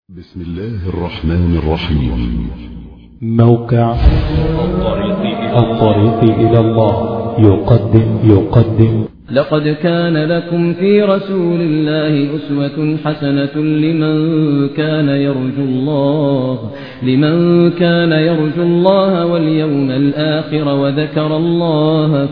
بسم الله الرحمن الرحيم موقع الطريق إلى الله يقدم يقدم لقد كان لكم في رسول الله أسوة حسنة لمن كان يرجو الله لمن كان يرجو الله واليوم الآخر وذكر الله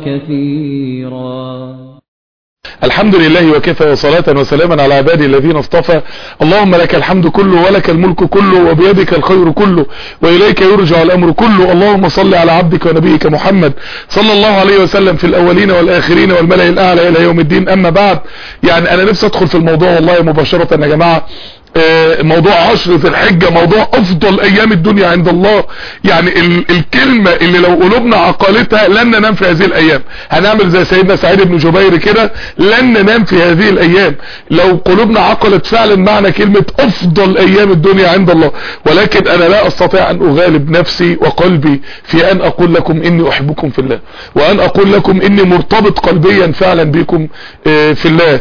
كثيرا الحمد لله وكفى وصلاة وسلاما على عبادي الذين اصطفى اللهم لك الحمد كله ولك الملك كله وبيدك الخير كله وإليك يرجع الأمر كله اللهم صل على عبدك ونبيك محمد صلى الله عليه وسلم في الأولين والآخرين والملأ الأعلى إلى يوم الدين أما بعد يعني أنا نفسي أدخل في الموضوع والله مباشرة يا جماعة موضوع عشر ذي الحجة موضوع افضل ايام الدنيا عند الله يعني ال الكلمة اللي لو قلوبنا عقلتها لن ننام في هذه الايام هنعمل زي سيدنا سعيد بن جبير كده لن ننام في هذه الايام لو قلوبنا عقلت فعلا معنى كلمة افضل ايام الدنيا عند الله ولكن انا لا استطيع ان اغالب نفسي وقلبي في ان اقول لكم اني احبكم في الله وان اقول لكم اني مرتبط قلبيا فعلا بكم في الله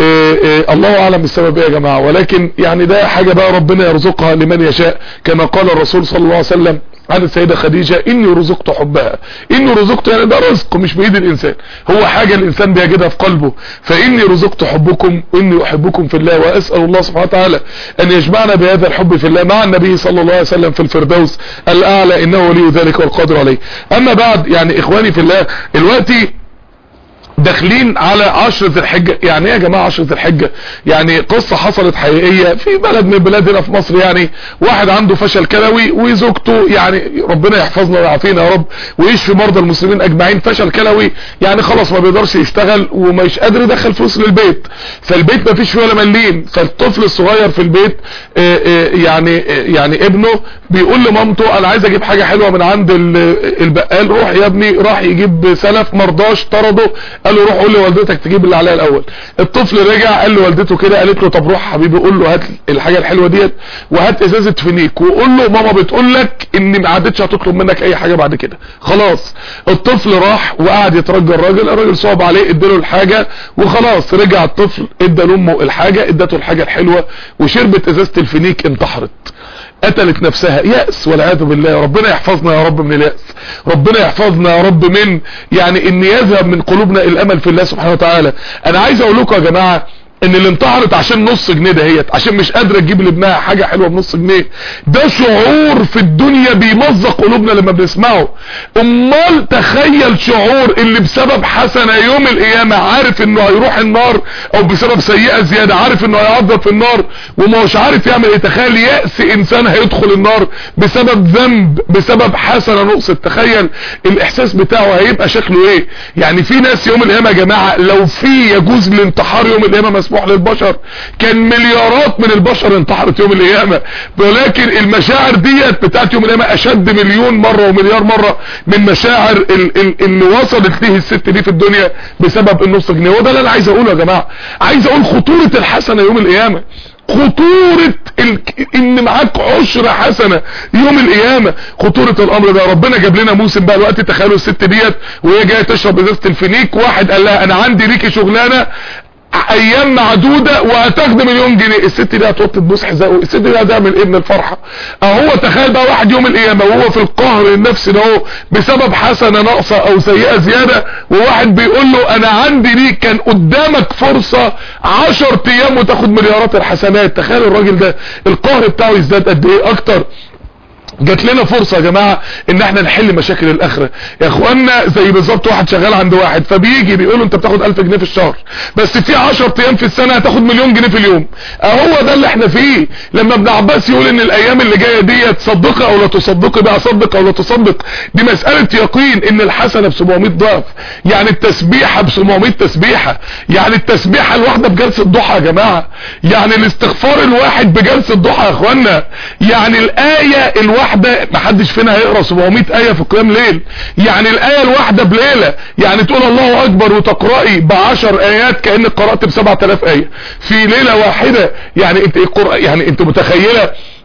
الله اعلم السبب ايه يا جماعة ولكن يعني ده حاجة بقى ربنا يرزقها لمن يشاء كما قال الرسول صلى الله عليه وسلم عن السيدة خديجة اني رزقت حبها اني رزقت يعني ده رزق مش بايد الانسان هو حاجة الانسان بيجدها في قلبه فاني رزقت حبكم واني احبكم في الله واسأل الله سبحانه وتعالى ان يجمعنا بهذا الحب في الله مع النبي صلى الله عليه وسلم في الفردوس الاعلى انه ولي ذلك والقادر عليه اما بعد يعني اخواني في الله دلوقتي داخلين على عشر ذي الحجة يعني ايه يا جماعة عشر ذي الحجة يعني قصة حصلت حقيقية في بلد من بلادنا في مصر يعني واحد عنده فشل كلوي وزوجته يعني ربنا يحفظنا ويعافينا يا رب ويشفي مرضى المسلمين اجمعين فشل كلوي يعني خلاص ما بيقدرش يشتغل ومش قادر يدخل فلوس للبيت فالبيت ما فيش فيه ولا مليم فالطفل الصغير في البيت آآ آآ يعني يعني ابنه بيقول لمامته انا عايز اجيب حاجة حلوة من عند البقال روح يا ابني راح يجيب سلف مرضاش طرده قال له روح قول لوالدتك تجيب اللي عليها الاول الطفل رجع قال لوالدته كده قالت له طب روح حبيبي قول له هات الحاجه الحلوه ديت وهات ازازه فينيك وقول له ماما بتقول لك ان ما عادتش هتطلب منك اي حاجه بعد كده خلاص الطفل راح وقعد يترجى الراجل الراجل صعب عليه اداله الحاجه وخلاص رجع الطفل ادى لامه الحاجه ادته الحاجه الحلوه وشربت ازازه الفينيك انتحرت قتلت نفسها يأس والعياذ بالله ربنا يحفظنا يا رب من اليأس ربنا يحفظنا يا رب من يعني ان يذهب من قلوبنا الامل في الله سبحانه وتعالى انا عايز اقول لكم يا جماعة ان اللي انتحرت عشان نص جنيه دهيت عشان مش قادره تجيب لابنها حاجه حلوه بنص جنيه ده شعور في الدنيا بيمزق قلوبنا لما بنسمعه امال تخيل شعور اللي بسبب حسنه يوم القيامه عارف انه هيروح النار او بسبب سيئه زياده عارف انه هيعذب في النار وما مش عارف يعمل ايه تخيل يأس انسان هيدخل النار بسبب ذنب بسبب حسنه نقصت تخيل الاحساس بتاعه هيبقى شكله ايه يعني في ناس يوم القيامه يا جماعه لو في يجوز الانتحار يوم القيامه مسموح للبشر كان مليارات من البشر انتحرت يوم القيامة ولكن المشاعر ديت بتاعت يوم القيامة اشد مليون مرة ومليار مرة من مشاعر ال ال اللي وصلت ليه الست دي في الدنيا بسبب النص جنيه وده اللي انا عايز اقوله يا جماعة عايز اقول خطورة الحسنة يوم القيامة خطورة ال... ان معاك عشر حسنة يوم القيامة خطورة الامر ده ربنا جاب لنا موسم بقى الوقت تخيلوا الست ديت وهي جاية تشرب ازازة الفينيك واحد قال لها انا عندي ليكي شغلانة ايام معدودة وهتاخد مليون جنيه الست دي هتوطي تبوس حذائه الست دي هتعمل ايه من الفرحة اهو تخيل بقى واحد يوم القيامة وهو في القهر النفسي ده اهو بسبب حسنة ناقصة او سيئة زيادة وواحد بيقول له انا عندي ليك كان قدامك فرصة عشر ايام وتاخد مليارات الحسنات تخيل الراجل ده القهر بتاعه يزداد قد ايه اكتر جات لنا فرصة يا جماعة ان احنا نحل مشاكل الاخرة يا اخوانا زي بالظبط واحد شغال عند واحد فبيجي بيقول له انت بتاخد 1000 جنيه في الشهر بس في 10 ايام في السنة هتاخد مليون جنيه في اليوم اهو ده اللي احنا فيه لما ابن عباس يقول ان الايام اللي جاية دي تصدقي او لا تصدقي بقى صدق او لا تصدق دي مسألة يقين ان الحسنة ب 700 ضعف يعني التسبيحة ب 700 تسبيحة يعني التسبيحة الواحدة بجلسة ضحى يا جماعة يعني الاستغفار الواحد بجلسة ضحى يا اخوانا يعني الاية الواحدة واحدة محدش فينا هيقرأ 700 آية في قيام ليل يعني الآية الواحدة بليلة يعني تقول الله أكبر وتقرأي بعشر آيات كأنك قرأت ب 7000 آية في ليلة واحدة يعني انت القرآن يعني انت متخيلة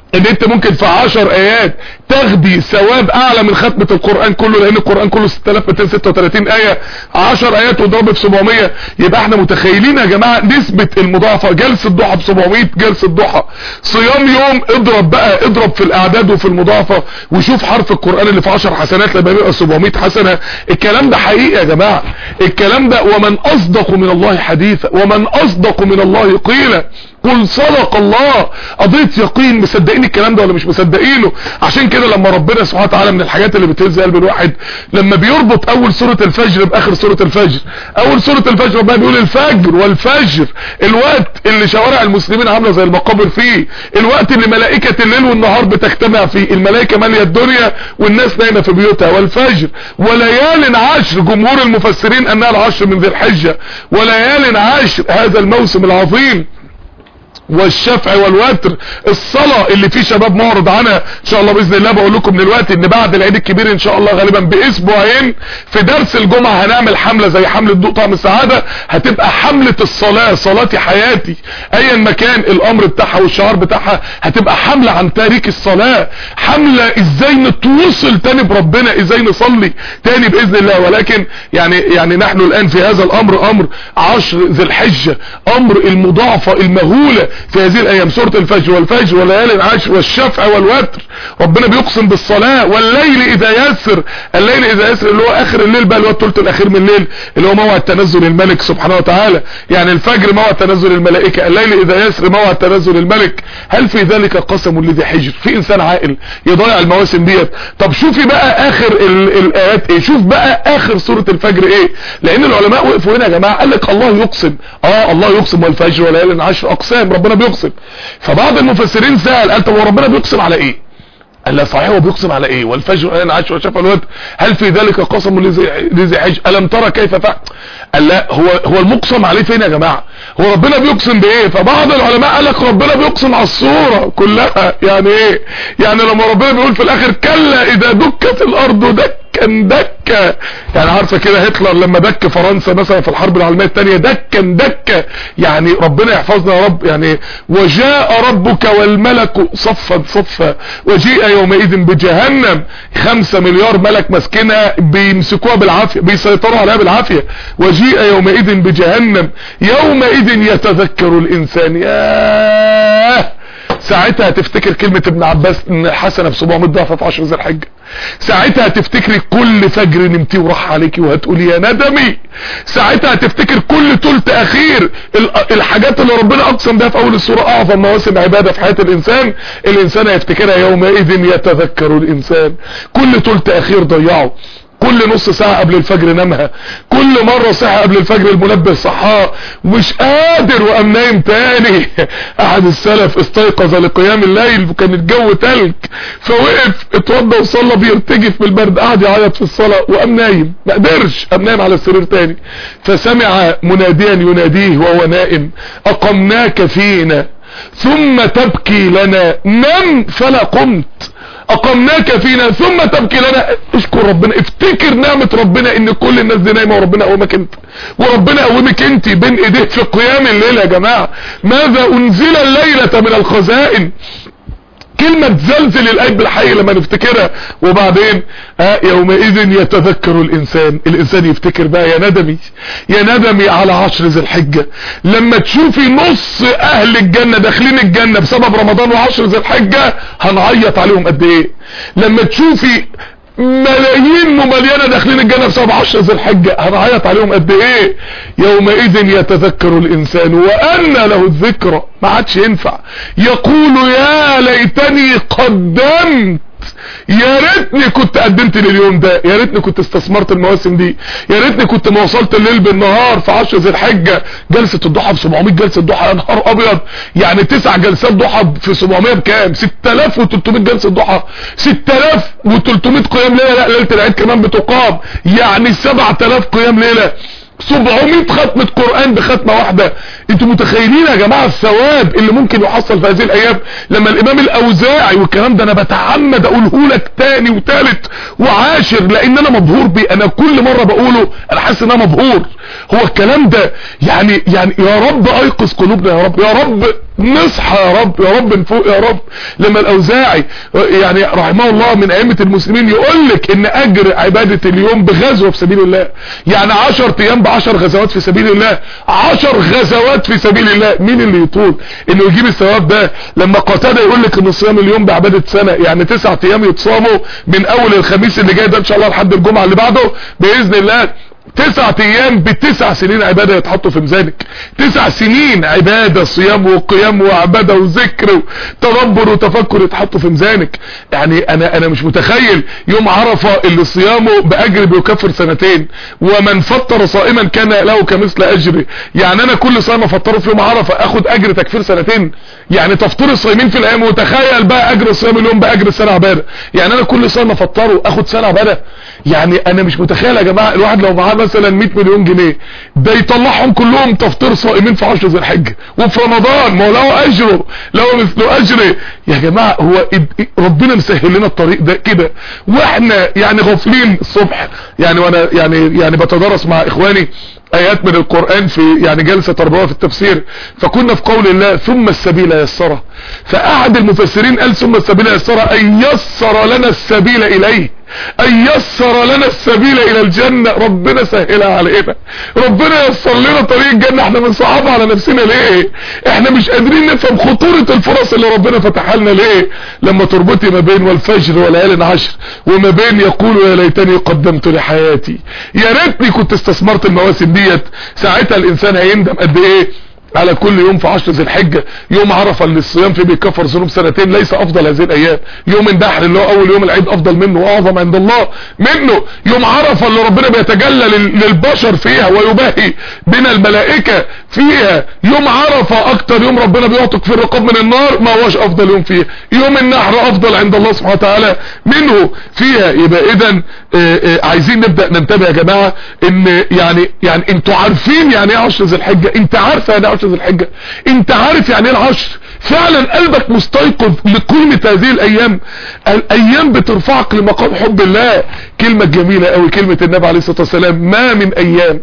ان انت ممكن في 10 ايات تاخدي ثواب اعلى من ختمة القرآن كله لان القرآن كله 6236 اية 10 ايات وضرب في 700 يبقى احنا متخيلين يا جماعة نسبة المضاعفة جلسة ضحى ب 700 جلسة ضحى صيام يوم اضرب بقى اضرب في الاعداد وفي المضاعفة وشوف حرف القرآن اللي في 10 حسنات لما بيبقى 700 حسنة الكلام ده حقيقي يا جماعة الكلام ده ومن اصدق من الله حديثا ومن اصدق من الله قيلا قل صدق الله قضية يقين مصدقين الكلام ده ولا مش مصدقينه عشان كده لما ربنا سبحانه وتعالى من الحاجات اللي بتهز قلب الواحد لما بيربط اول سورة الفجر باخر سورة الفجر اول سورة الفجر ربنا بيقول الفجر والفجر الوقت اللي شوارع المسلمين عاملة زي المقابر فيه الوقت اللي ملائكة الليل والنهار بتجتمع فيه الملائكة مالية الدنيا والناس نايمة في بيوتها والفجر وليال عشر جمهور المفسرين انها العشر من ذي الحجة وليال عشر هذا الموسم العظيم والشفع والوتر الصلاة اللي فيه شباب معرض عنها ان شاء الله باذن الله بقول لكم دلوقتي ان بعد العيد الكبير ان شاء الله غالبا باسبوعين في درس الجمعة هنعمل حملة زي حملة ضوء طعم السعادة هتبقى حملة الصلاة صلاتي حياتي ايا مكان الامر بتاعها والشعار بتاعها هتبقى حملة عن تاريخ الصلاة حملة ازاي نتوصل تاني بربنا ازاي نصلي تاني باذن الله ولكن يعني يعني نحن الان في هذا الامر امر عشر ذي الحجة امر المضاعفة المهولة في هذه الايام سورة الفجر والفجر وليالي العشر والشفع والوتر ربنا بيقسم بالصلاة والليل اذا يسر الليل اذا يسر اللي هو اخر الليل بقى اللي هو الثلث الاخير من الليل اللي هو موعد تنزل الملك سبحانه وتعالى يعني الفجر موعد تنزل الملائكة الليل اذا يسر موعد تنزل الملك هل في ذلك قسم لذي حجر في انسان عاقل يضيع المواسم ديت طب شوفي بقى اخر ال الايات ايه شوف بقى اخر سورة الفجر ايه لان العلماء وقفوا هنا يا جماعة قال لك الله يقسم اه الله يقسم والفجر وليالي العشر اقسام ربنا بيقسم فبعض المفسرين سأل قال طب هو ربنا بيقسم على ايه قال لا صحيح هو بيقسم على ايه والفجر انا عاش وشاف الوقت هل في ذلك قسم لذي حج الم ترى كيف فعل قال لا هو هو المقسم عليه فين يا جماعه هو ربنا بيقسم بايه فبعض العلماء قال لك ربنا بيقسم على الصوره كلها يعني ايه يعني لما ربنا بيقول في الاخر كلا اذا دكت الارض دكا دكا يعني عارفه كده هتلر لما دك فرنسا مثلا في الحرب العالميه الثانيه دكا دكا يعني ربنا يحفظنا يا رب يعني وجاء ربك والملك صفا صفا وجيء يومئذ بجهنم خمسة مليار ملك مسكنها بيمسكوها بالعافيه بيسيطروا عليها بالعافيه وجيء يومئذ بجهنم يومئذ يتذكر الانسان ياه ساعتها تفتكر كلمة ابن عباس ان الحسنة ب 700 ضعف في 10 ذي الحجة ساعتها تفتكري كل فجر نمتي وراح عليكي وهتقولي يا ندمي ساعتها تفتكر كل تلت اخير الحاجات اللي ربنا اقسم بها في اول السورة اعظم مواسم عبادة في حياة الانسان الانسان هيفتكرها يومئذ يتذكر الانسان كل تلت اخير ضيعه كل نص ساعة قبل الفجر نامها كل مرة ساعة قبل الفجر المنبه صحاه ومش قادر وقام نايم تاني احد السلف استيقظ لقيام الليل وكان الجو تلج فوقف اتوضى وصلى بيرتجف بالبرد قعد يعيط في الصلاة وقام نايم ما قدرش قام نايم على السرير تاني فسمع مناديا يناديه وهو نائم اقمناك فينا ثم تبكي لنا نم فلا قمت اقمناك فينا ثم تبكي لنا اشكر ربنا افتكر نعمة ربنا ان كل الناس دي نايمة وربنا قومك انت وربنا قومك انت بين ايديه في قيام الليل يا جماعة ماذا انزل الليلة من الخزائن كلمة تزلزل القلب بالحي لما نفتكرها وبعدين ها يومئذ يتذكر الانسان الانسان يفتكر بقى يا ندمي يا ندمي على عشر ذي الحجة لما تشوفي نص اهل الجنة داخلين الجنة بسبب رمضان وعشر ذي الحجة هنعيط عليهم قد ايه لما تشوفي ملايين ومليانة داخلين الجنة بسبب عشر ذي الحجة هنعيط عليهم قد ايه يومئذ يتذكر الانسان وان له الذكرى ما عادش ينفع يقول يا ليتني قدمت يا ريتني كنت قدمت لليوم ده يا ريتني كنت استثمرت المواسم دي يا ريتني كنت ما وصلت الليل بالنهار في 10 ذي الحجه جلسه الضحى ب 700 جلسه ضحى يا نهار ابيض يعني تسع جلسات ضحى في 700 بكام 6300 جلسه ضحى 6300 قيام ليله لا ليله العيد كمان بتقام يعني 7000 قيام ليله 700 ختمة قرآن بختمة واحدة انتوا متخيلين يا جماعة الثواب اللي ممكن يحصل في هذه الايام لما الامام الاوزاعي والكلام ده انا بتعمد اقوله لك تاني وتالت وعاشر لان انا مبهور بيه انا كل مرة بقوله انا حاسس ان انا مبهور هو الكلام ده يعني يعني يا رب ايقظ قلوبنا يا رب يا رب نصحى يا رب يا رب نفوق يا رب لما الاوزاعي يعني رحمه الله من ائمه المسلمين يقول لك ان اجر عباده اليوم بغزوه في سبيل الله يعني 10 ايام ب 10 غزوات في سبيل الله 10 غزوات في سبيل الله مين اللي يطول انه يجيب الثواب ده لما قتاده يقول لك ان صيام اليوم بعباده سنه يعني 9 ايام يتصاموا من اول الخميس اللي جاي ده ان شاء الله لحد الجمعه اللي بعده باذن الله تسعة ايام بتسع سنين عبادة يتحطوا في ميزانك تسع سنين عبادة صيام وقيام وعبادة وذكر وتدبر وتفكر يتحطوا في ميزانك يعني انا انا مش متخيل يوم عرفة اللي صيامه باجر بيكفر سنتين ومن فطر صائما كان له كمثل اجره يعني انا كل صائم افطره في يوم عرفة اخد اجر تكفير سنتين يعني تفطير الصايمين في الايام وتخيل بقى اجر الصيام اليوم باجر سنة عبادة يعني انا كل صائم افطره اخد سنة عبادة يعني انا مش متخيل يا جماعة الواحد لو معاه مثلا 100 مليون جنيه ده يطلعهم كلهم تفطير صائمين في 10 ذي الحجه وفي رمضان ما هو له اجره له مثل اجره يا جماعه هو ربنا مسهل لنا الطريق ده كده واحنا يعني غافلين الصبح يعني وانا يعني يعني بتدرس مع اخواني ايات من القرآن في يعني جلسة تربوية في التفسير فكنا في قول الله ثم السبيل يسره فاحد المفسرين قال ثم السبيل يسره ان يسر لنا السبيل اليه ان يسر لنا السبيل الى الجنة ربنا سهلها علينا ربنا يسر لنا طريق الجنة احنا بنصعبها على نفسنا ليه احنا مش قادرين نفهم خطورة الفرص اللي ربنا فتحها لنا ليه لما تربطي ما بين والفجر وليال عشر وما بين يقول يا ليتني قدمت لحياتي يا ريتني كنت استثمرت المواسم ديت ساعتها الانسان هيندم قد ايه على كل يوم في عشر ذي الحجة يوم عرفة اللي الصيام فيه بيكفر ذنوب سنتين ليس افضل هذه الايام يوم النحر اللي هو اول يوم العيد افضل منه واعظم عند الله منه يوم عرفة اللي ربنا بيتجلى للبشر فيها ويباهي بنا الملائكة فيها يوم عرفة اكتر يوم ربنا بيعتق في الرقاب من النار ما هوش افضل يوم فيها يوم النحر افضل عند الله سبحانه وتعالى منه فيها يبقى اذا عايزين نبدأ ننتبه يا جماعة ان يعني يعني انتوا عارفين يعني ايه عشر ذي الحجة انت عارفه يعني عشر ذي الحجة انت عارف يعني ايه العشر فعلا قلبك مستيقظ لقيمة هذه الايام الايام بترفعك لمقام حب الله كلمة جميلة قوي كلمة النبي عليه الصلاة والسلام ما من ايام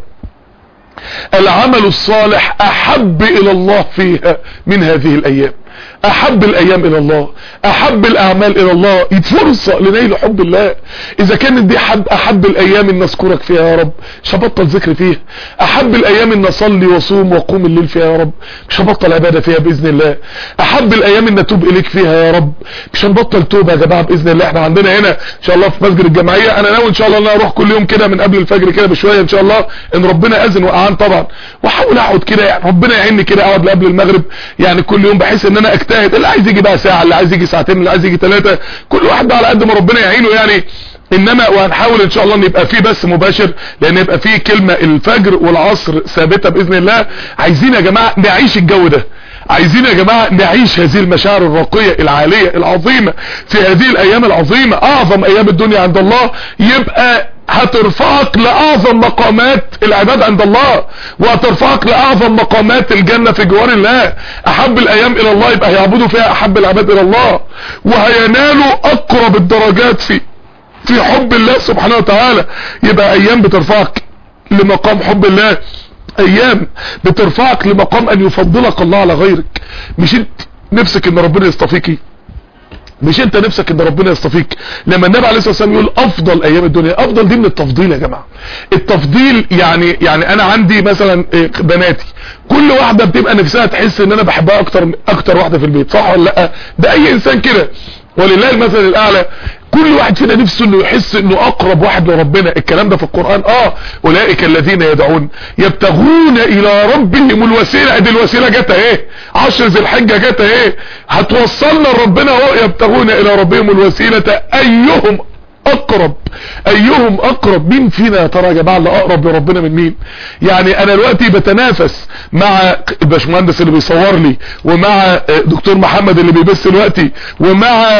العمل الصالح احب الى الله فيها من هذه الايام احب الايام الى الله احب الاعمال الى الله فرصة لنيل حب الله اذا كانت دي حب احب الايام ان نذكرك فيها يا رب مش هبطل ذكر فيها احب الايام ان اصلي واصوم واقوم الليل فيها يا رب مش هبطل عبادة فيها باذن الله احب الايام ان نتوب اليك فيها يا رب مش هنبطل توبة يا جماعة باذن الله احنا عندنا هنا ان شاء الله في مسجد الجمعية انا ناوي ان شاء الله ان انا اروح كل يوم كده من قبل الفجر كده بشوية ان شاء الله ان ربنا اذن واعان طبعا واحاول اقعد كده يعني ربنا يعيني كده اقعد قبل المغرب يعني كل يوم بحيث ان انا اجتهد اللي عايز يجي بقى ساعة اللي عايز يجي ساعتين اللي عايز يجي ثلاثة كل واحد بقى على قد ما ربنا يعينه يعني انما وهنحاول ان شاء الله ان يبقى فيه بس مباشر لان يبقى فيه كلمة الفجر والعصر ثابتة باذن الله عايزين يا جماعة نعيش الجو ده عايزين يا جماعة نعيش هذه المشاعر الراقية العالية العظيمة في هذه الايام العظيمة اعظم ايام الدنيا عند الله يبقى هترفعك لاعظم مقامات العباد عند الله وهترفعك لاعظم مقامات الجنة في جوار الله احب الايام الى الله يبقى هيعبدوا فيها احب العباد الى الله وهينالوا اقرب الدرجات في في حب الله سبحانه وتعالى يبقى ايام بترفعك لمقام حب الله ايام بترفعك لمقام ان يفضلك الله على غيرك مش انت نفسك ان ربنا يصطفيكي مش انت نفسك ان ربنا يصطفيك لما النبي عليه الصلاه والسلام يقول افضل ايام الدنيا افضل دي من التفضيل يا جماعه التفضيل يعني يعني انا عندي مثلا بناتي كل واحده بتبقى نفسها تحس ان انا بحبها اكتر اكتر واحده في البيت صح ولا لا ده اي انسان كده ولله المثل الاعلى كل واحد فينا نفسه انه يحس انه اقرب واحد لربنا الكلام ده في القرآن اه اولئك الذين يدعون يبتغون الى ربهم الوسيلة ادي الوسيلة جت اهي عشر ذي الحجة جت اهي هتوصلنا لربنا اهو يبتغون الى ربهم الوسيلة ايهم اقرب ايهم اقرب مين فينا يا ترى يا جماعه اللي اقرب لربنا من مين يعني انا دلوقتي بتنافس مع الباشمهندس اللي بيصور لي ومع دكتور محمد اللي بيبث دلوقتي ومع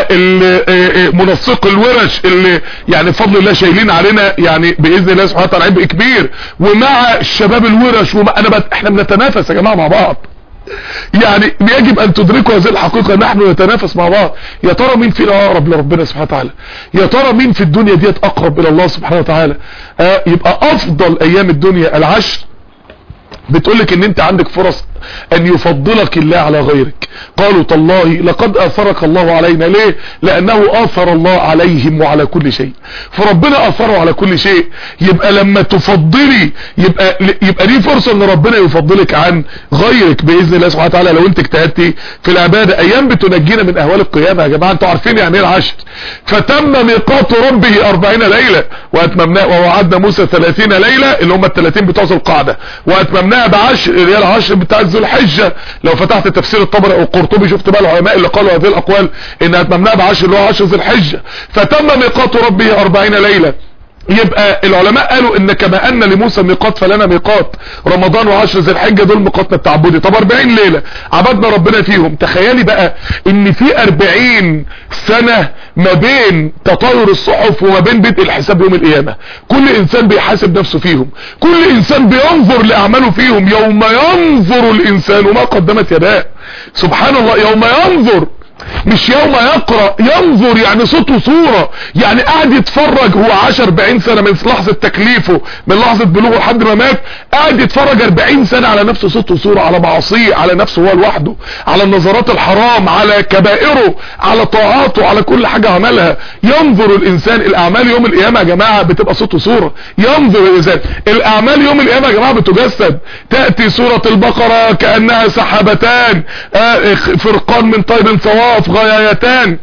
منسق الورش اللي يعني بفضل الله شايلين علينا يعني باذن الله سبحانه وتعالى عبء كبير ومع الشباب الورش ومع انا بت... احنا بنتنافس يا جماعه مع بعض يعني يجب ان تدركوا هذه الحقيقة نحن نتنافس مع بعض يا ترى مين فينا اقرب لربنا سبحانه وتعالى يا ترى مين في الدنيا ديت اقرب الى الله سبحانه وتعالى آه يبقى افضل ايام الدنيا العشر بتقولك ان انت عندك فرص ان يفضلك الله على غيرك قالوا تالله لقد اثرك الله علينا ليه لانه اثر الله عليهم وعلى كل شيء فربنا اثره على كل شيء يبقى لما تفضلي يبقى يبقى دي فرصة ان ربنا يفضلك عن غيرك باذن الله سبحانه وتعالى لو انت اجتهدتي في العبادة ايام بتنجينا من اهوال القيامة يا جماعة انتوا عارفين يعني ايه العشر فتم ميقات ربه 40 ليلة واتممنا ووعدنا موسى 30 ليلة اللي هم ال 30 بتوع ذو القعدة واتممناها بعشر اللي هي العشر بتاع ذو الحجة لو فتحت تفسير الطبري او القرطبي شفت بقى العلماء اللي قالوا هذه الاقوال ان اتممناها بعشر اللي هو عشر ذو الحجة فتم ميقات ربه 40 ليلة يبقى العلماء قالوا ان كما ان لموسى ميقات فلنا ميقات رمضان وعشر ذي الحجه دول ميقاتنا التعبدي طب 40 ليله عبدنا ربنا فيهم تخيلي بقى ان في 40 سنه ما بين تطاير الصحف وما بين بدء الحساب يوم القيامه كل انسان بيحاسب نفسه فيهم كل انسان بينظر لاعماله فيهم يوم ينظر الانسان ما قدمت يداه سبحان الله يوم ينظر مش يوم يقرأ ينظر يعني صوته صورة يعني قاعد يتفرج هو عاش 40 سنة من لحظة تكليفه من لحظة بلوغه لحد ما مات قاعد يتفرج 40 سنة على نفسه صوته صورة على معصيه على نفسه هو لوحده على النظرات الحرام على كبائره على طاعاته على كل حاجة عملها ينظر الانسان الاعمال يوم القيامة يا جماعة بتبقى صوته صورة ينظر الانسان الاعمال يوم القيامة يا جماعة بتجسد تأتي سورة البقرة كأنها سحابتان آه فرقان من طيب صواب غايتان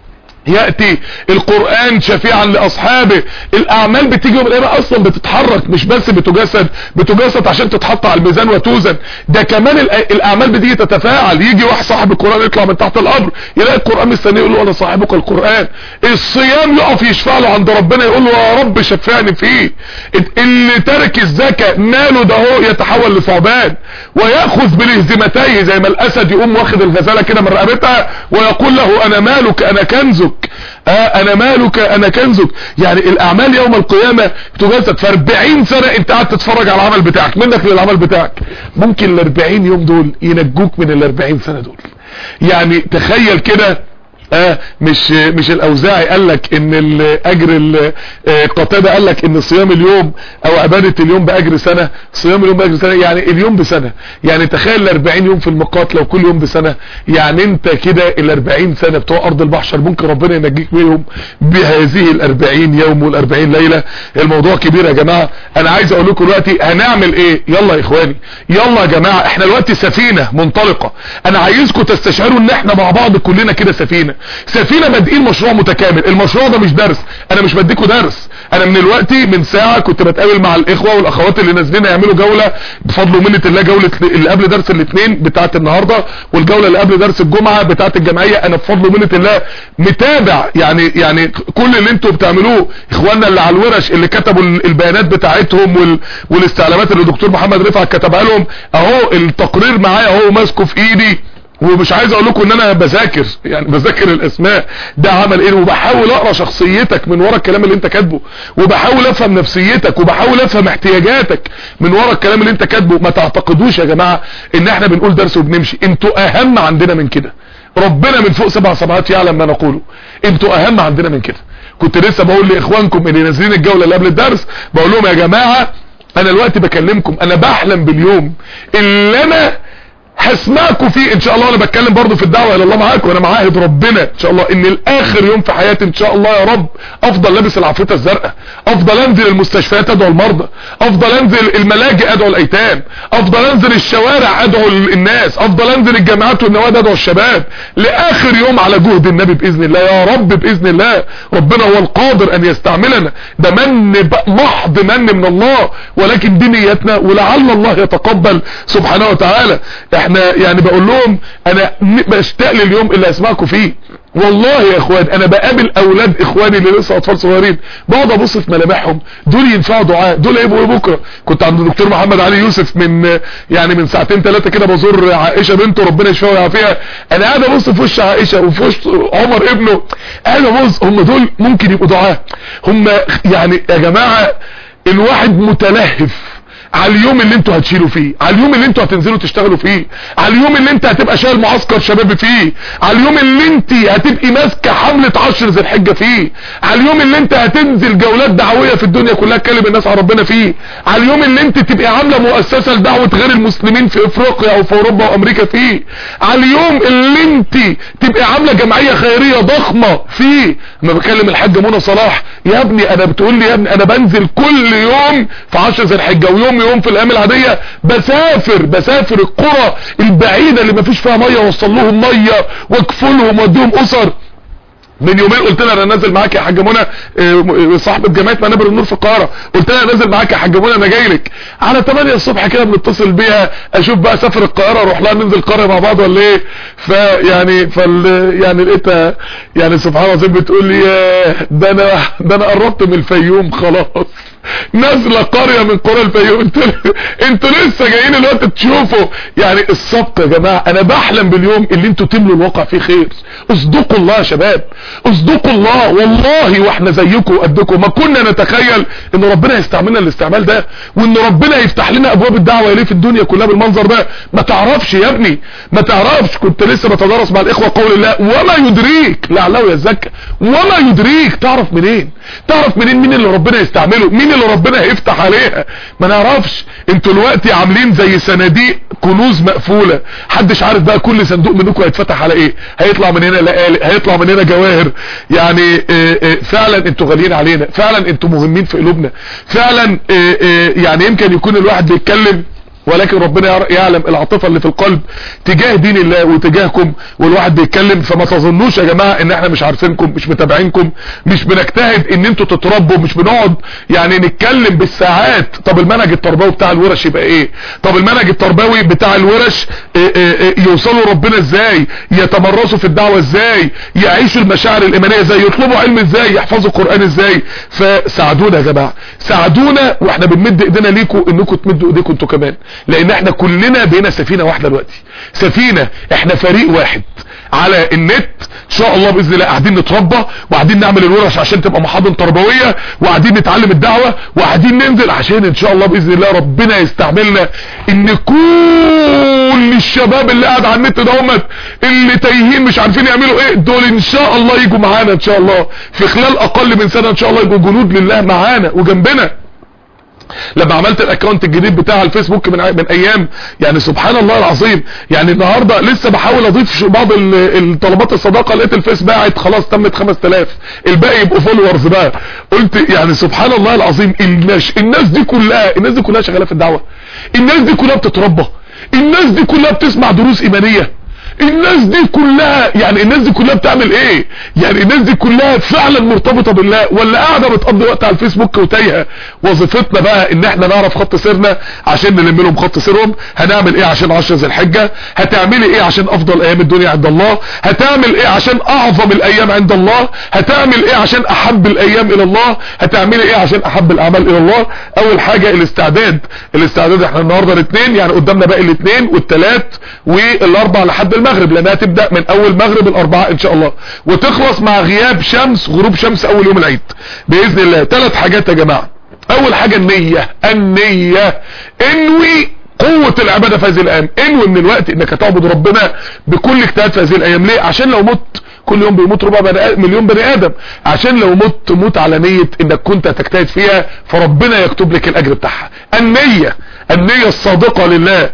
يأتي القرآن شفيعا لأصحابه الأعمال بتيجي يوم القيامة أصلا بتتحرك مش بس بتجسد بتجسد عشان تتحط على الميزان وتوزن ده كمان الأعمال بتيجي تتفاعل يجي واحد صاحب القرآن يطلع من تحت القبر يلاقي القرآن مستنيه يقول له أنا صاحبك القرآن الصيام يقف يشفع له عند ربنا يقول له يا رب شفعني فيه اللي ترك الزكاة ماله ده هو يتحول لثعبان ويأخذ بالهزمتيه زي ما الأسد يقوم واخد الغزالة كده من رقبتها ويقول له أنا مالك أنا كنزك آه انا مالك انا كنزك يعني الاعمال يوم القيامة تجسد في 40 سنة انت قاعد تتفرج على العمل بتاعك منك للعمل بتاعك ممكن ال 40 يوم دول ينجوك من ال 40 سنة دول يعني تخيل كده آه مش مش الاوزاعي قال لك ان الاجر قتاده قال لك ان صيام اليوم او عباده اليوم باجر سنه صيام اليوم باجر سنه يعني اليوم بسنه يعني تخيل ال 40 يوم في الميقات لو كل يوم بسنه يعني انت كده ال 40 سنه بتوع ارض المحشر ممكن ربنا ينجيك بيهم بهذه ال 40 يوم وال 40 ليله الموضوع كبير يا جماعه انا عايز اقول لكم دلوقتي هنعمل ايه يلا يا اخواني يلا يا جماعه احنا دلوقتي سفينه منطلقه انا عايزكم تستشعروا ان احنا مع بعض كلنا كده سفينه سفينة بادئين مشروع متكامل المشروع ده مش درس انا مش بديكوا درس انا من الوقت من ساعة كنت بتقابل مع الاخوة والاخوات اللي نازلين يعملوا جولة بفضل ومنة الله جولة اللي قبل درس الاثنين بتاعت النهاردة والجولة اللي قبل درس الجمعة بتاعت الجمعية انا بفضل ومنة الله متابع يعني يعني كل اللي انتوا بتعملوه اخواننا اللي على الورش اللي كتبوا البيانات بتاعتهم وال والاستعلامات اللي الدكتور محمد رفعت كتبها لهم اهو التقرير معايا اهو ماسكه في ايدي ومش عايز اقول لكم ان انا بذاكر يعني بذاكر الاسماء ده عمل ايه وبحاول اقرا شخصيتك من ورا الكلام اللي انت كاتبه وبحاول افهم نفسيتك وبحاول افهم احتياجاتك من ورا الكلام اللي انت كاتبه ما تعتقدوش يا جماعه ان احنا بنقول درس وبنمشي انتوا اهم عندنا من كده ربنا من فوق سبع سماوات يعلم ما نقوله انتوا اهم عندنا من كده كنت لسه بقول لاخوانكم اللي نازلين الجوله اللي قبل الدرس بقول لهم يا جماعه انا دلوقتي بكلمكم انا بحلم باليوم اللي انا هسمعكم فيه ان شاء الله انا بتكلم برضو في الدعوة الى الله معاكم وانا معاهد ربنا ان شاء الله ان الاخر يوم في حياتي ان شاء الله يا رب افضل لابس العفريته الزرقاء افضل انزل المستشفيات ادعو المرضى افضل انزل الملاجئ ادعو الايتام افضل انزل الشوارع ادعو الناس افضل انزل الجامعات والنوادي ادعو الشباب لاخر يوم على جهد النبي باذن الله يا رب باذن الله ربنا هو القادر ان يستعملنا ده من محض من من الله ولكن دي نيتنا ولعل الله يتقبل سبحانه وتعالى احنا يعني بقول لهم انا بشتاق لليوم اللي اسمعكم فيه والله يا اخوان انا بقابل اولاد اخواني اللي لسه اطفال صغيرين بقعد ابص في ملامحهم دول ينفعوا دعاء دول هيبقوا ايه بكره كنت عند الدكتور محمد علي يوسف من يعني من ساعتين ثلاثه كده بزور عائشه بنته ربنا يشفيها ويعافيها انا قاعد ابص في وش عائشه وفي وش عمر ابنه قاعد ابص هم دول ممكن يبقوا دعاء هم يعني يا جماعه الواحد متلهف على اليوم اللي انتوا هتشيلوا فيه على اليوم اللي انتوا هتنزلوا تشتغلوا فيه على اليوم اللي انت هتبقى شايل معسكر شباب فيه على اليوم اللي انت هتبقي ماسكه حمله عشر ذي الحجه فيه على اليوم اللي انت هتنزل جولات دعويه في الدنيا كلها تكلم الناس على ربنا فيه على اليوم اللي انت تبقى عامله مؤسسه لدعوه غير المسلمين في افريقيا او في اوروبا وامريكا فيه على اليوم اللي انت تبقى عامله جمعيه خيريه ضخمه فيه لما بكلم الحاج منى صلاح يا ابني انا بتقول لي يا ابني انا بنزل كل يوم في عشر ذي الحجه ويوم يوم في الايام العاديه بسافر بسافر القرى البعيده اللي ما فيش فيها ميه اوصل لهم ميه واكفلهم واديهم اسر من يومين قلت لها انا نازل معاك يا حاج منى اه، صاحبه جمعيه منابر النور في القاهره قلت لها نازل معاك يا حاج منى انا جاي لك على 8 الصبح كده بنتصل بيها اشوف بقى اسافر القاهره اروح لها ننزل القريه مع بعض ولا ايه فيعني فال يعني لقيتها يعني سبحان الله العظيم بتقول لي ياه، ده انا ده انا قربت من الفيوم خلاص نازله قريه من قرى الفيوم انتوا انتوا لسه جايين الوقت تشوفوا يعني السبق يا جماعه انا بحلم باليوم اللي انتوا تملوا الواقع فيه خير اصدقوا الله يا شباب اصدقوا الله والله واحنا زيكم قدكم ما كنا نتخيل ان ربنا يستعملنا الاستعمال ده وان ربنا يفتح لنا ابواب الدعوه اليه في الدنيا كلها بالمنظر ده ما تعرفش يا ابني ما تعرفش كنت لسه بتدرس مع الاخوه قول الله وما يدريك لعله يزكى وما يدريك تعرف منين تعرف منين مين اللي ربنا يستعمله مين اللي ربنا هيفتح عليها ما نعرفش انتوا دلوقتي عاملين زي صناديق كنوز مقفوله محدش عارف بقى كل صندوق منكم هيتفتح على ايه هيطلع من هنا لقالق هيطلع من هنا جواهر يعني اه اه فعلا انتوا غاليين علينا فعلا انتوا مهمين في قلوبنا فعلا اه يعني يمكن يكون الواحد بيتكلم ولكن ربنا يعلم العاطفة اللي في القلب تجاه دين الله وتجاهكم والواحد بيتكلم فما تظنوش يا جماعة ان احنا مش عارفينكم مش متابعينكم مش بنجتهد ان انتوا تتربوا مش بنقعد يعني نتكلم بالساعات طب المنهج التربوي بتاع الورش يبقى ايه طب المنهج التربوي بتاع الورش إيه إيه إيه يوصلوا ربنا ازاي يتمرسوا في الدعوة ازاي يعيشوا المشاعر الايمانية ازاي يطلبوا علم ازاي يحفظوا القرآن ازاي فساعدونا يا جماعة ساعدونا واحنا بنمد ايدينا ليكم انكم تمدوا ايديكم انتوا كمان لان احنا كلنا بينا سفينة واحدة دلوقتي سفينة احنا فريق واحد على النت ان شاء الله باذن الله قاعدين نتربى وقاعدين نعمل الورش عشان تبقى محاضن تربويه وقاعدين نتعلم الدعوه وقاعدين ننزل عشان ان شاء الله باذن الله ربنا يستعملنا ان كل الشباب اللي قاعد على النت دوت اللي تايهين مش عارفين يعملوا ايه دول ان شاء الله يجوا معانا ان شاء الله في خلال اقل من سنه ان شاء الله يبقوا جنود لله معانا وجنبنا لما عملت الاكونت الجديد بتاع الفيسبوك من من ايام يعني سبحان الله العظيم يعني النهارده لسه بحاول اضيف بعض الطلبات الصداقه لقيت الفيس باعت خلاص تمت 5000 الباقي يبقوا فولورز بقى قلت يعني سبحان الله العظيم الناس الناس دي كلها الناس دي كلها شغاله في الدعوه الناس دي كلها بتتربى الناس دي كلها بتسمع دروس ايمانيه الناس دي كلها يعني الناس دي كلها بتعمل ايه يعني الناس دي كلها فعلا مرتبطة بالله ولا قاعدة بتقضي وقت على الفيسبوك وتايهة وظيفتنا بقى ان احنا نعرف خط سيرنا عشان نلم لهم خط سيرهم هنعمل ايه عشان عشر ذي الحجة هتعملي ايه عشان افضل ايام الدنيا عند الله هتعمل ايه عشان اعظم الايام عند الله هتعمل ايه عشان احب الايام الى الله هتعملي ايه عشان احب الاعمال الى الله اول حاجة الاستعداد الاستعداد احنا النهاردة الاثنين يعني قدامنا باقي الاثنين والثلاث والاربع لحد المغرب لانها تبدأ من اول مغرب الاربعاء ان شاء الله وتخلص مع غياب شمس غروب شمس اول يوم العيد باذن الله ثلاث حاجات يا جماعة اول حاجة النية النية انوي قوة العبادة في هذه الايام انوي من الوقت انك هتعبد ربنا بكل اجتهاد في هذه الايام ليه عشان لو مت كل يوم بيموت ربع بني مليون بني ادم عشان لو مت تموت على نية انك كنت هتجتهد فيها فربنا يكتب لك الاجر بتاعها النية النية الصادقة لله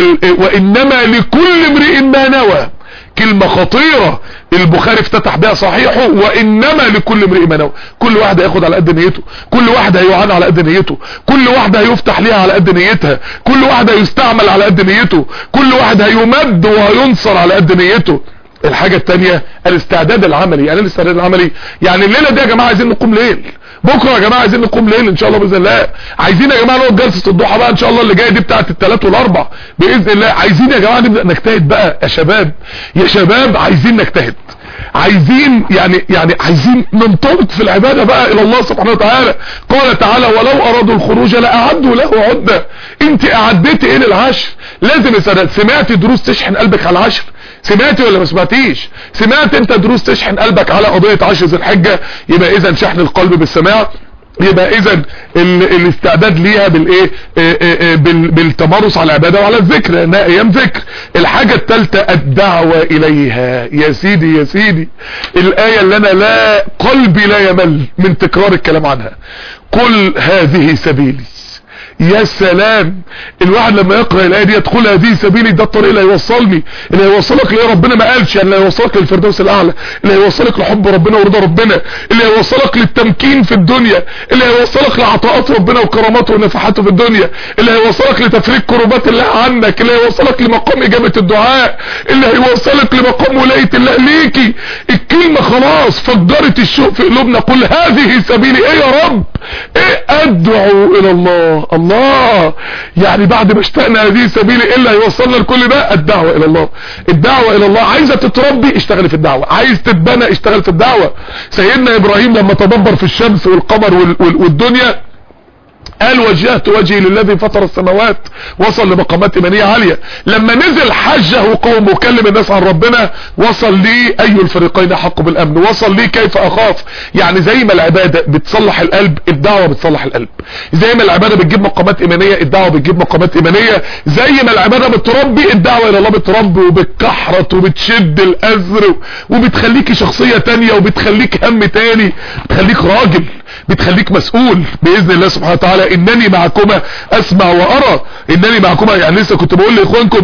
وانما لكل امرئ ما نوى كلمة خطيرة البخاري افتتح بها صحيحه وانما لكل امرئ ما نوى كل واحد هياخد على قد نيته كل واحد هيعان على قد نيته كل واحد هيفتح ليها على قد نيتها كل واحد هيستعمل على قد نيته كل واحد هيمد وهينصر على قد نيته الحاجة التانية الاستعداد العملي يعني الاستعداد العملي يعني الليلة دي يا جماعة عايزين نقوم ليل بكرة يا جماعة عايزين نقوم ليل ان شاء الله باذن الله عايزين يا جماعة نقعد جلسة الضحى بقى ان شاء الله اللي جاية دي بتاعت الثلاث والاربع باذن الله عايزين يا جماعة نبدأ نجتهد بقى يا شباب يا شباب عايزين نجتهد عايزين يعني يعني عايزين ننطلق في العبادة بقى الى الله سبحانه وتعالى قال تعالى ولو ارادوا الخروج لاعدوا له عدة انت اعديتي ايه للعشر لازم يا سنة سمعتي دروس تشحن قلبك على العشر سمعتي ولا ما سمعتيش سمعت انت دروس تشحن قلبك على قضية عشر ذي الحجة يبقى اذا شحن القلب بالسماع يبقى اذا الاستعداد ليها بالايه اه اه اه بالتمارس على العباده وعلى الذكر لانها ايام ذكر الحاجه الثالثه الدعوه اليها يا سيدي يا سيدي الايه اللي انا لا قلبي لا يمل من تكرار الكلام عنها قل هذه سبيلي يا سلام الواحد لما يقرأ الآية دي يدخل هذه سبيلي ده الطريق اللي هيوصلني اللي هيوصلك ليه ربنا ما قالش يعني اللي هيوصلك للفردوس الأعلى اللي هيوصلك لحب ربنا ورضا ربنا اللي هيوصلك للتمكين في الدنيا اللي هيوصلك لعطاءات ربنا وكراماته ونفحاته في الدنيا اللي هيوصلك لتفريق كربات الله عنك اللي هيوصلك لمقام إجابة الدعاء اللي هيوصلك لمقام ولاية الله ليكي الكلمة خلاص فجرت الشوق في قلوبنا قل هذه سبيلي ايه يا رب ايه ادعو الى الله الله يعني بعد ما اشتقنا هذه سبيلي ايه اللي هيوصلنا لكل ده الدعوة الى الله الدعوة الى الله عايزة تتربي اشتغل في الدعوة عايز تتبنى اشتغل في الدعوة سيدنا ابراهيم لما تدبر في الشمس والقمر وال وال والدنيا قال وجهت وجهي للذي فطر السماوات وصل لمقامات ايمانيه عاليه لما نزل حجه وقومه وكلم الناس عن ربنا وصل لي اي الفريقين حق بالامن وصل لي كيف اخاف يعني زي ما العباده بتصلح القلب الدعوه بتصلح القلب زي ما العباده بتجيب مقامات ايمانيه الدعوه بتجيب مقامات ايمانيه زي ما العباده بتربي الدعوه الى الله بتربي وبتكحرت وبتشد الازر وبتخليكي شخصيه تانية وبتخليك هم تاني بتخليك راجل بتخليك مسؤول باذن الله سبحانه وتعالى انني معكما اسمع وارى انني معكما يعني لسه كنت بقول لاخوانكم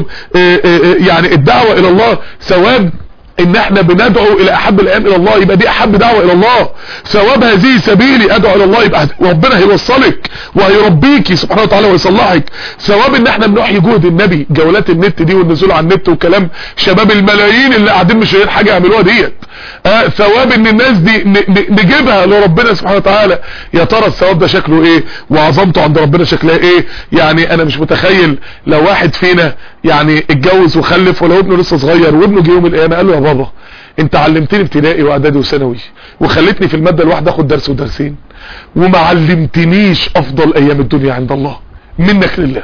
يعني الدعوة الى الله ثواب ان احنا بندعو الى احب الايام الى الله يبقى دي احب دعوة الى الله ثواب هذه سبيلي ادعو الى الله يبقى ربنا هيوصلك وهيربيكي سبحانه وتعالى ويصلحك ثواب ان احنا بنحيي جهد النبي جولات النت دي والنزول على النت وكلام شباب الملايين اللي قاعدين مش لاقيين حاجه يعملوها ديت آه ثواب ان الناس دي نجيبها لربنا سبحانه وتعالى يا ترى الثواب ده شكله ايه وعظمته عند ربنا شكلها ايه يعني انا مش متخيل لو واحد فينا يعني اتجوز وخلف ولو ابنه لسه صغير وابنه جه يوم القيامه قال له يا بابا انت علمتني ابتدائي واعدادي وثانوي وخلتني في الماده الواحده اخد درس ودرسين وما علمتنيش افضل ايام الدنيا عند الله منك لله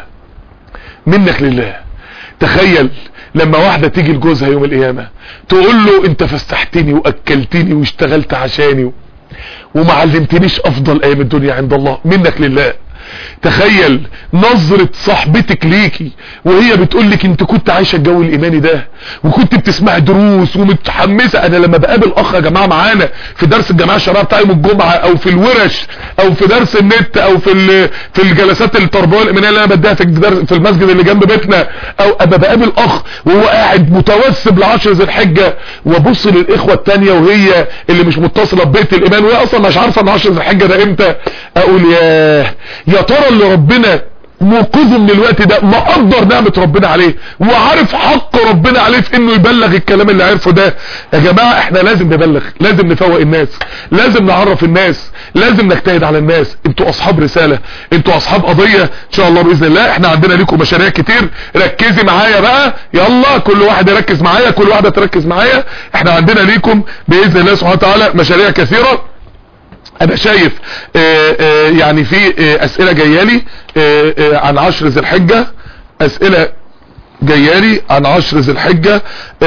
منك لله تخيل لما واحدة تيجي لجوزها يوم القيامة تقول له انت فسحتني واكلتني واشتغلت عشاني وما علمتنيش افضل ايام الدنيا عند الله منك لله تخيل نظرة صاحبتك ليكي وهي بتقول لك انت كنت عايشة الجو الايماني ده وكنت بتسمع دروس ومتحمسة انا لما بقابل اخ يا جماعة معانا في درس الجماعة الشرعية بتاع يوم الجمعة او في الورش او في درس النت او في في الجلسات التربوية الايمانية اللي انا بديها في الدرس في المسجد اللي جنب بيتنا او ابقى بقابل اخ وهو قاعد متوسب لعشر ذي الحجة وابص للاخوة التانية وهي اللي مش متصلة ببيت الايمان وهي اصلا مش عارفة ان عشر ذي الحجة ده امتى اقول ياه يا ترى اللي ربنا موقظه من الوقت ده مقدر نعمة ربنا عليه وعارف حق ربنا عليه في انه يبلغ الكلام اللي عرفه ده يا جماعة احنا لازم نبلغ لازم نفوق الناس لازم نعرف الناس لازم نجتهد على الناس انتوا اصحاب رسالة انتوا اصحاب قضية ان شاء الله باذن الله احنا عندنا ليكم مشاريع كتير ركزي معايا بقى يلا كل واحد يركز معايا كل واحدة تركز معايا احنا عندنا ليكم باذن الله سبحانه وتعالى مشاريع كثيرة انا شايف آآ آآ يعني في اسئلة جايالي عن عشر ذي الحجة اسئلة جايالي عن عشر ذي الحجة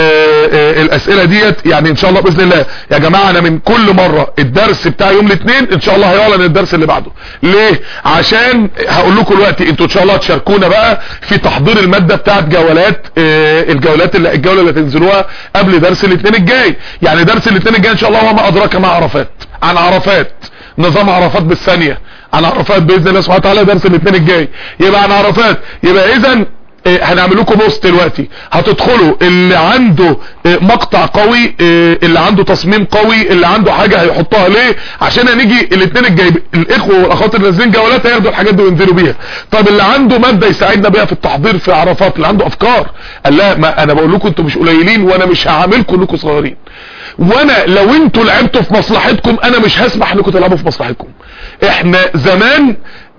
الاسئلة ديت يعني ان شاء الله باذن الله يا جماعة انا من كل مرة الدرس بتاع يوم الاثنين ان شاء الله هيعلن الدرس اللي بعده ليه عشان هقول لكم دلوقتي انتوا ان شاء الله تشاركونا بقى في تحضير المادة بتاعت جولات الجولات اللي الجولة اللي تنزلوها قبل درس الاثنين الجاي يعني درس الاثنين الجاي ان شاء الله وما ادراك ما عرفات عن عرفات نظام عرفات بالثانية عن عرفات باذن الله سبحانه وتعالى درس الاثنين الجاي يبقى عن عرفات يبقى اذا هنعمل لكم بوست دلوقتي هتدخلوا اللي عنده مقطع قوي اللي عنده تصميم قوي اللي عنده حاجة هيحطها ليه عشان هنيجي الاثنين الجاي الاخوه والاخوات اللي نازلين جولات هياخدوا الحاجات دي وينزلوا بيها طب اللي عنده ماده يساعدنا بيها في التحضير في عرفات اللي عنده افكار قال لا ما انا بقول لكم انتوا مش قليلين وانا مش هعاملكم انكم صغيرين وانا لو انتوا لعبتوا في مصلحتكم انا مش هسمح انكم تلعبوا في مصلحتكم احنا زمان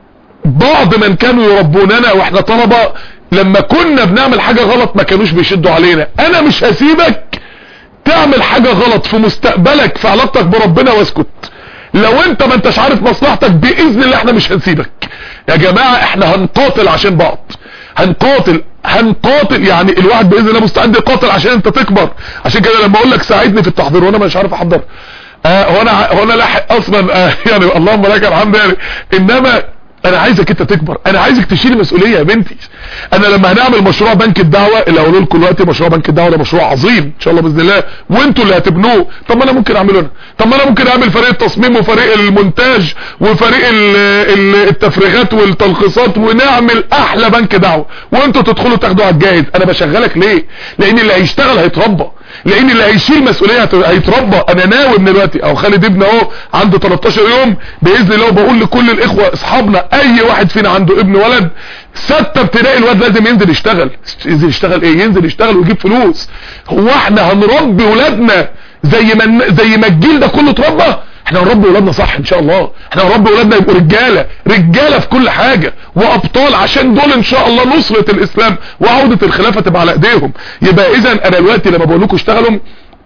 بعض من كانوا يربوننا واحنا طلبة لما كنا بنعمل حاجة غلط ما كانوش بيشدوا علينا انا مش هسيبك تعمل حاجة غلط في مستقبلك في علاقتك بربنا واسكت لو انت ما انتش عارف مصلحتك باذن الله احنا مش هنسيبك يا جماعة احنا هنقاتل عشان بعض هنقاتل هنقاتل يعني الواحد باذن الله مستعد يقاتل عشان انت تكبر عشان كده لما اقول لك ساعدني في التحضير وانا مش عارف احضر آه هو انا هو انا لاحق اصلا آه يعني اللهم لك الحمد يعني انما انا عايزك انت تكبر انا عايزك تشيل مسؤوليه يا بنتي انا لما هنعمل مشروع بنك الدعوه اللي هقول لكم دلوقتي مشروع بنك الدعوه ده مشروع عظيم ان شاء الله باذن الله وانتوا اللي هتبنوه طب ما انا ممكن اعمله انا طب ما انا ممكن اعمل فريق التصميم وفريق المونتاج وفريق ال ال التفريغات والتلخيصات ونعمل احلى بنك دعوه وانتوا تدخلوا تاخدوا على الجاهز انا بشغلك ليه لان اللي هيشتغل هيتربى لان اللي هيشيل مسؤوليه هت- هيتربى انا ناوي من دلوقتي او خالد ابن اهو عنده 13 يوم باذن الله وبقول لكل الاخوه اصحابنا اي واحد فينا عنده ابن ولد ستة ابتدائي الواد لازم ينزل يشتغل ينزل يشتغل ايه ينزل يشتغل ويجيب فلوس هو احنا هنربي ولادنا زي ما زي ما الجيل ده كله اتربى احنا هنربي ولادنا صح ان شاء الله احنا هنربي ولادنا يبقوا رجاله رجاله في كل حاجه وابطال عشان دول ان شاء الله نصره الاسلام وعوده الخلافه تبقى على ايديهم يبقى اذا انا دلوقتي لما بقول لكم اشتغلوا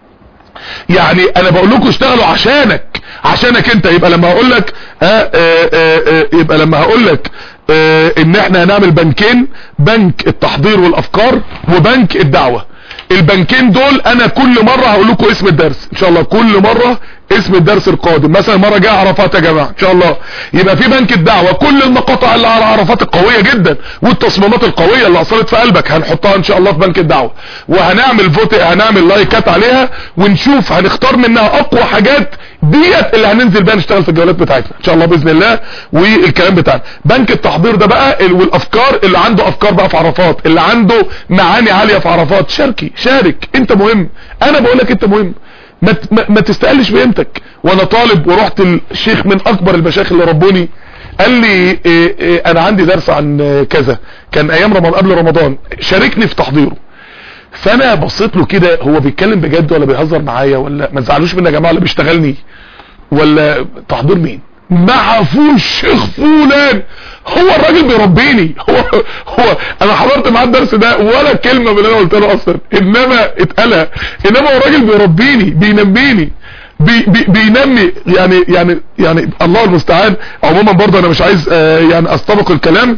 يعني انا بقول لكم اشتغلوا عشانك عشانك انت يبقى لما هقول لك ها آه، آه، آه، يبقى لما هقول لك آه، ان احنا هنعمل بنكين بنك التحضير والافكار وبنك الدعوه البنكين دول انا كل مرة هقول لكم اسم الدرس ان شاء الله كل مرة اسم الدرس القادم مثلا مرة جاء عرفات يا جماعة ان شاء الله يبقى في بنك الدعوة كل المقاطع اللي على عرفات القوية جدا والتصميمات القوية اللي اثرت في قلبك هنحطها ان شاء الله في بنك الدعوة وهنعمل فوت هنعمل لايكات عليها ونشوف هنختار منها اقوى حاجات ديت اللي هننزل بيها نشتغل في الجولات بتاعتنا ان شاء الله باذن الله والكلام بتاعنا بنك التحضير ده بقى ال- والافكار اللي عنده افكار بقى في عرفات اللي عنده معاني عاليه في عرفات شاركي شارك انت مهم انا بقول لك انت مهم ما ت- ما- ما تستقلش بقيمتك وانا طالب ورحت الشيخ من اكبر المشايخ اللي ربوني قال لي إيه إيه انا عندي درس عن آه، كذا كان ايام رمضان قبل رمضان شاركني في تحضيره فانا بصيت له كده هو بيتكلم بجد ولا بيهزر معايا ولا ما تزعلوش مني يا جماعه اللي بيشتغلني ولا تحضير مين معفوش شيخ فلان هو الراجل بيربيني هو هو انا حضرت معاه الدرس ده ولا كلمه من اللي انا قلت له اصلا انما اتقالها انما هو الراجل بيربيني بينميني بي بي بينمي يعني يعني يعني الله المستعان عموما برضه انا مش عايز آه يعني استبق الكلام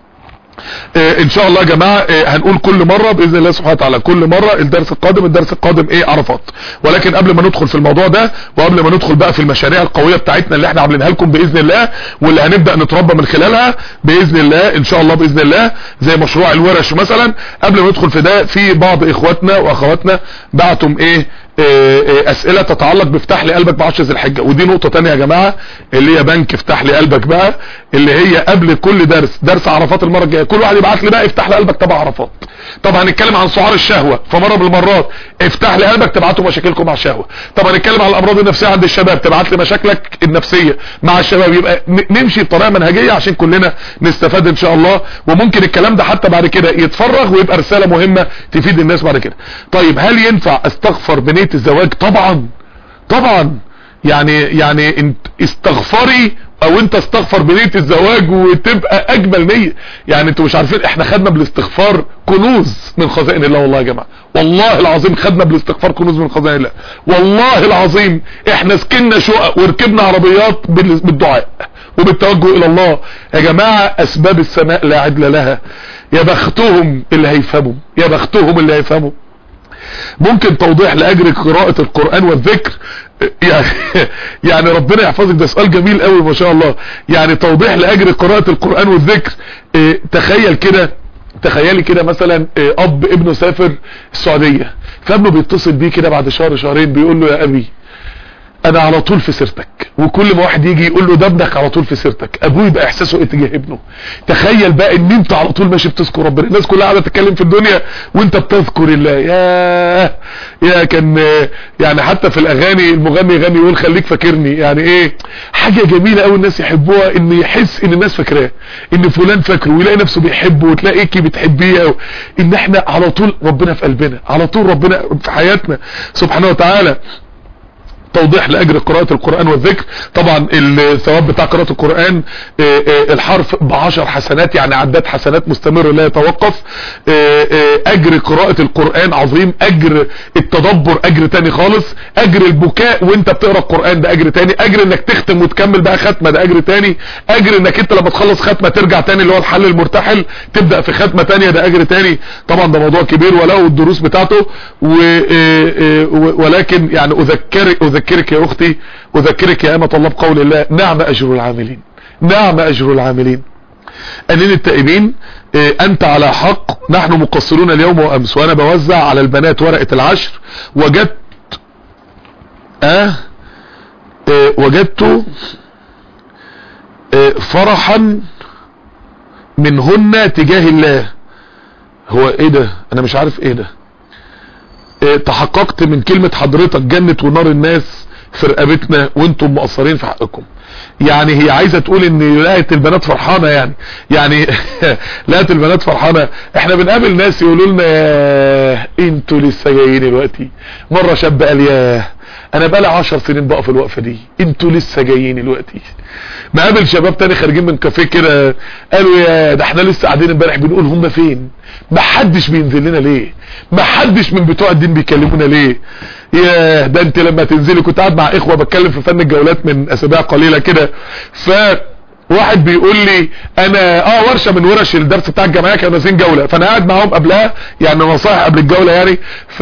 آه ان شاء الله يا جماعة آه هنقول كل مرة باذن الله سبحانه وتعالى كل مرة الدرس القادم الدرس القادم ايه عرفات ولكن قبل ما ندخل في الموضوع ده وقبل ما ندخل بقى في المشاريع القوية بتاعتنا اللي احنا عاملينها لكم باذن الله واللي هنبدأ نتربى من خلالها باذن الله ان شاء الله باذن الله زي مشروع الورش مثلا قبل ما ندخل في ده في بعض اخواتنا واخواتنا بعتم ايه آه، آه، اسئلة تتعلق بافتح لي قلبك بعشر ذي الحجة ودي نقطة تانية يا جماعة اللي هي بنك افتح لي قلبك بقى اللي هي قبل كل درس درس عرفات المرة الجاية كل واحد يبعت لي بقى افتح لي قلبك تبع عرفات طب هنتكلم عن سعار الشهوة فمرة بالمرات افتح لي قلبك تبعتوا مشاكلكم مع الشهوة طب هنتكلم عن الامراض النفسية عند الشباب تبعت لي مشاكلك النفسية مع الشباب يبقى ن- نمشي بطريقة منهجية عشان كلنا نستفاد ان شاء الله وممكن الكلام ده حتى بعد كده يتفرغ ويبقى رسالة مهمة تفيد الناس بعد كده طيب هل ينفع استغفر بنية الزواج طبعا طبعا يعني يعني انت استغفري او انت استغفر بنية الزواج وتبقى اجمل نية يعني انتوا مش عارفين احنا خدنا بالاستغفار كنوز من خزائن الله والله يا جماعة والله العظيم خدنا بالاستغفار كنوز من خزائن الله والله العظيم احنا سكننا شقق وركبنا عربيات بال- بالدعاء وبالتوجه الى الله يا جماعة اسباب السماء لا عدل لها يا بختهم اللي هيفهموا يا بختهم اللي هيفهموا ممكن توضيح لاجر قراءة القرآن والذكر يعني يعني ربنا يحفظك ده سؤال جميل قوي ما شاء الله يعني توضيح لاجر قراءة القرآن والذكر اه، تخيل كده تخيلي كده مثلا اه، اب ابنه سافر السعودية فابنه بيتصل بيه كده بعد شهر شهرين بيقول له يا ابي انا على طول في سيرتك وكل ما واحد يجي يقول له ده ابنك على طول في سيرتك ابوه يبقى احساسه ايه تجاه ابنه تخيل بقى ان انت على طول ماشي بتذكر ربنا الناس كلها قاعده تتكلم في الدنيا وانت بتذكر الله يا يا كان يعني حتى في الاغاني المغني يغني يقول خليك فاكرني يعني ايه حاجه جميله قوي الناس يحبوها ان يحس ان الناس فاكراه ان فلان فاكره ويلاقي نفسه بيحبه وتلاقيكي بتحبيه ان احنا على طول ربنا في قلبنا على طول ربنا في حياتنا سبحانه وتعالى توضيح لاجر قراءة القرآن والذكر طبعا الثواب بتاع قراءة القرآن آه، آه، الحرف بعشر حسنات يعني عداد حسنات مستمر لا يتوقف آه، آه، اجر قراءة القرآن عظيم اجر التدبر اجر تاني خالص اجر البكاء وانت بتقرا القرآن ده اجر تاني اجر انك تختم وتكمل بقى ختمة ده اجر تاني اجر انك انت لما تخلص ختمة ترجع تاني اللي هو الحل المرتحل تبدأ في ختمة تانية ده اجر تاني طبعا ده موضوع كبير وله الدروس بتاعته و آه، آه، ولكن يعني اذكر اذكر اذكرك يا اختي اذكرك يا امة الله بقول الله نعم اجر العاملين نعم اجر العاملين انين التائبين اه انت على حق نحن مقصرون اليوم وامس وانا بوزع على البنات ورقة العشر وجدت اه, اه وجدت اه فرحا منهن تجاه الله هو ايه ده انا مش عارف ايه ده اه تحققت من كلمة حضرتك جنة ونار الناس في رقبتنا وانتم مقصرين في حقكم يعني هي عايزة تقول ان لقيت البنات فرحانة يعني يعني لقيت البنات فرحانة احنا بنقابل ناس يقولوا لنا ياه انتوا لسه جايين دلوقتي مرة شاب قال ياه انا بقالي 10 سنين بقف الوقفة دي انتوا لسه جايين دلوقتي مقابل شباب تاني خارجين من كافيه كده قالوا يا ده احنا لسه قاعدين امبارح بنقول هم فين ما حدش بينزل لنا ليه ما حدش من بتوع الدين بيكلمونا ليه يا ده انت لما تنزلي كنت قاعد مع اخوة بتكلم في فن الجولات من اسابيع قليلة كده ف واحد بيقول لي انا اه ورشه من ورش الدرس بتاع الجمعيه كانوا نازلين جوله فانا قاعد معاهم قبلها يعني نصائح قبل الجوله يعني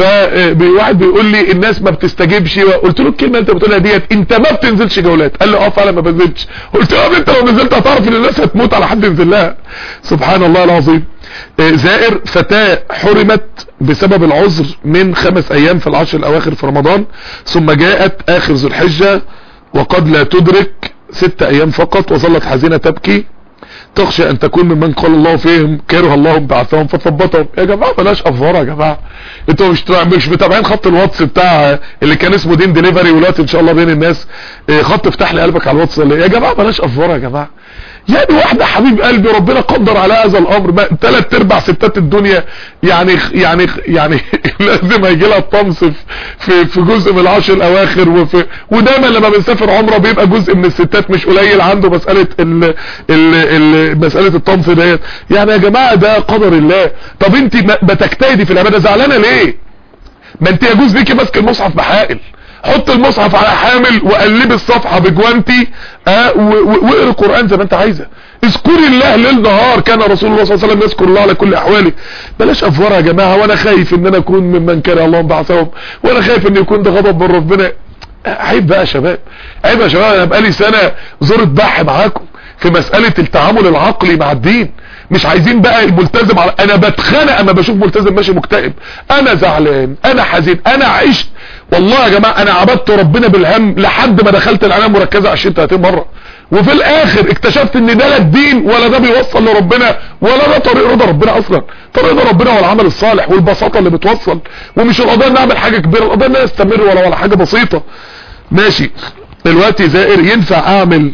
فواحد بيقول لي الناس ما بتستجيبش قلت له الكلمه انت بتقولها ديت انت ما بتنزلش جولات قال لي اه فعلا ما بنزلش قلت له انت لو نزلت هتعرف ان الناس هتموت على حد ينزل لها سبحان الله العظيم زائر فتاة حرمت بسبب العذر من خمس ايام في العشر الاواخر في رمضان ثم جاءت اخر ذو الحجة وقد لا تدرك ست ايام فقط وظلت حزينة تبكي تخشى ان تكون ممن قال الله فيهم كره الله بعثهم فثبتهم يا جماعة بلاش افوار يا جماعة انتوا مش مش متابعين خط الواتس بتاع اللي كان اسمه دين ديليفري ولوقتي ان شاء الله بين الناس خط افتح لي قلبك على الواتس يا جماعة بلاش افوار يا جماعة يعني واحدة حبيب قلبي ربنا قدر على هذا الامر ثلاث ارباع ستات الدنيا يعني يعني يعني لازم هيجي لها الطمس في في جزء من العشر الاواخر وفي ودايما لما بنسافر عمره بيبقى جزء من الستات مش قليل عنده مساله ال ال ال مساله الطمس ديت يعني يا جماعه ده قدر الله طب انت بتجتهدي في العباده زعلانه ليه ما انت يجوز ليكي ماسك المصحف بحائل حط المصحف على حامل وقلبي الصفحة بجوانتي اه واقري القرآن زي ما انت عايزة اذكري الله ليل نهار كان رسول الله صلى الله عليه وسلم يذكر الله على كل احواله بلاش افوار يا جماعة وانا خايف ان انا اكون ممن كان الله بعثهم وانا خايف ان يكون ده غضب من ربنا عيب بقى يا شباب عيب يا شباب انا بقالي سنة زرت ضحي معاكم في مسألة التعامل العقلي مع الدين مش عايزين بقى الملتزم على انا بتخانق اما بشوف ملتزم ماشي مكتئب انا زعلان انا حزين انا عشت والله يا جماعة انا عبدت ربنا بالهم لحد ما دخلت العناية مركزة 20 30 مرة وفي الاخر اكتشفت ان ده لا الدين ولا ده بيوصل لربنا ولا ده طريق رضا ربنا اصلا طريق رضا ربنا هو العمل الصالح والبساطة اللي بتوصل ومش القضاء ان اعمل حاجة كبيرة القضاء ان استمر ولا ولا حاجة بسيطة ماشي دلوقتي زائر ينفع اعمل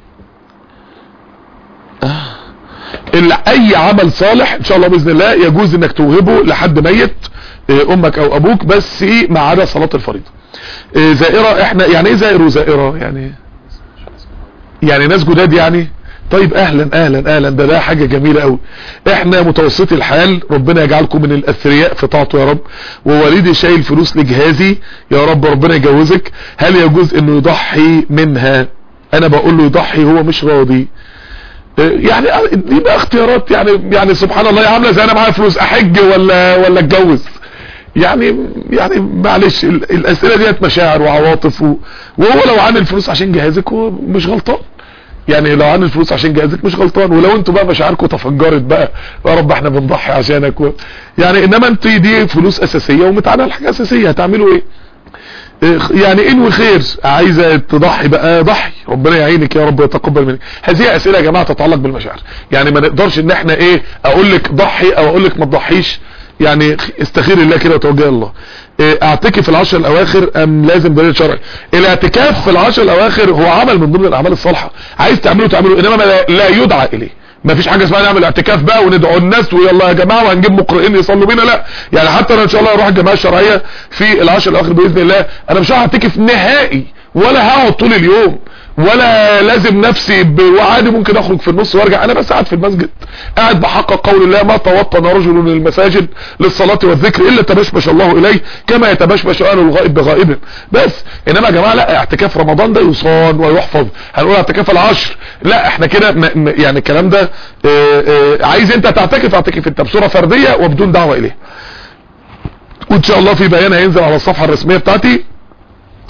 اي عمل صالح ان شاء الله باذن الله يجوز انك توهبه لحد ميت امك او ابوك بس ما عدا صلاة الفريضة زائرة احنا يعني ايه زائر وزائرة يعني يعني ناس جداد يعني طيب اهلا اهلا اهلا ده ده حاجة جميلة قوي احنا متوسطي الحال ربنا يجعلكم من الاثرياء في طاعته يا رب ووالدي شايل فلوس لجهازي يا رب ربنا يجوزك هل يجوز انه يضحي منها انا بقول له يضحي هو مش راضي يعني دي بقى اختيارات يعني يعني سبحان الله عامله زي انا معايا فلوس احج ولا ولا اتجوز يعني يعني معلش الاسئله ديت مشاعر وعواطف وهو لو عن الفلوس عشان جهازك هو مش غلطان يعني لو عن الفلوس عشان جهازك مش غلطان ولو انتوا بقى مشاعركم تفجرت بقى يا رب احنا بنضحي عشانك و... يعني انما انت دي فلوس اساسيه ومتعانه لحاجه اساسيه هتعملوا ايه يعني انوي خير عايزة تضحي بقى ضحي ربنا يعينك يا رب ويتقبل منك هذه اسئلة يا جماعة تتعلق بالمشاعر يعني ما نقدرش ان احنا ايه اقول لك ضحي او اقول لك ما تضحيش يعني استخير الله كده وتوجه الله إيه اعتكف في العشر الاواخر ام لازم دليل شرعي الاعتكاف في العشر الاواخر هو عمل من ضمن الاعمال الصالحة عايز تعمله تعمله انما لا يدعى اليه ما فيش حاجة اسمها نعمل اعتكاف بقى وندعو الناس ويلا يا جماعة وهنجيب مقرئين يصلوا بينا لا يعني حتى انا ان شاء الله اروح الجماعة الشرعية في العشر الاواخر باذن الله انا مش هعتكف نهائي ولا هقعد طول اليوم ولا لازم نفسي وعادي ممكن اخرج في النص وارجع انا بس قاعد في المسجد قاعد بحقق قول الله ما توطن رجل من المساجد للصلاة والذكر الا تبشبش الله اليه كما يتبشبش اهل الغائب بغائبه بس انما يا جماعة لا اعتكاف رمضان ده يصان ويحفظ هنقول اعتكاف العشر لا احنا كده يعني الكلام ده اه اه عايز انت تعتكف اعتكف انت بصورة فردية وبدون دعوة اليه وان شاء الله في بيان هينزل على الصفحة الرسمية بتاعتي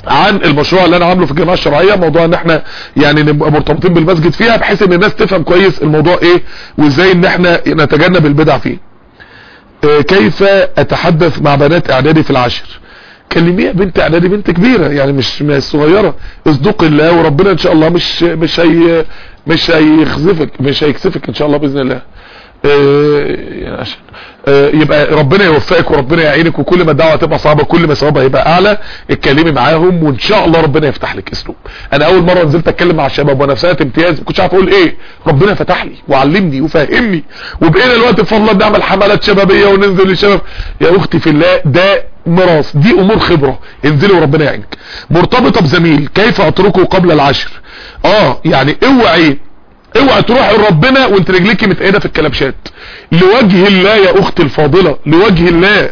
عن المشروع اللي انا عامله في الجامعه الشرعيه موضوع ان احنا يعني نبقى مرتبطين بالمسجد فيها بحيث ان الناس تفهم كويس الموضوع ايه وازاي ان احنا نتجنب البدع فيه آه، كيف اتحدث مع بنات اعدادي في العشر كلميها بنت اعدادي بنت كبيرة يعني مش مش صغيرة اصدق الله وربنا ان شاء الله مش مش هي مش هيخزفك مش هيكسفك ان شاء الله باذن الله آه، عشان آه، يبقى ربنا يوفقك وربنا يعينك وكل ما الدعوه تبقى صعبه كل ما ثوابها هيبقى اعلى اتكلمي معاهم وان شاء الله ربنا يفتح لك اسلوب انا اول مره نزلت اتكلم مع الشباب وانا في سنه امتياز ما كنتش عارف اقول ايه ربنا فتح لي وعلمني وفهمني وبقينا الوقت بفضل الله نعمل حملات شبابيه وننزل للشباب يا اختي في الله ده ميراث دي امور خبره انزلي وربنا يعينك مرتبطه بزميل كيف اتركه قبل العشر اه يعني اوعي اوعى تروح لربنا وانت رجليكي متقيده في الكلبشات لوجه الله يا اختي الفاضله لوجه الله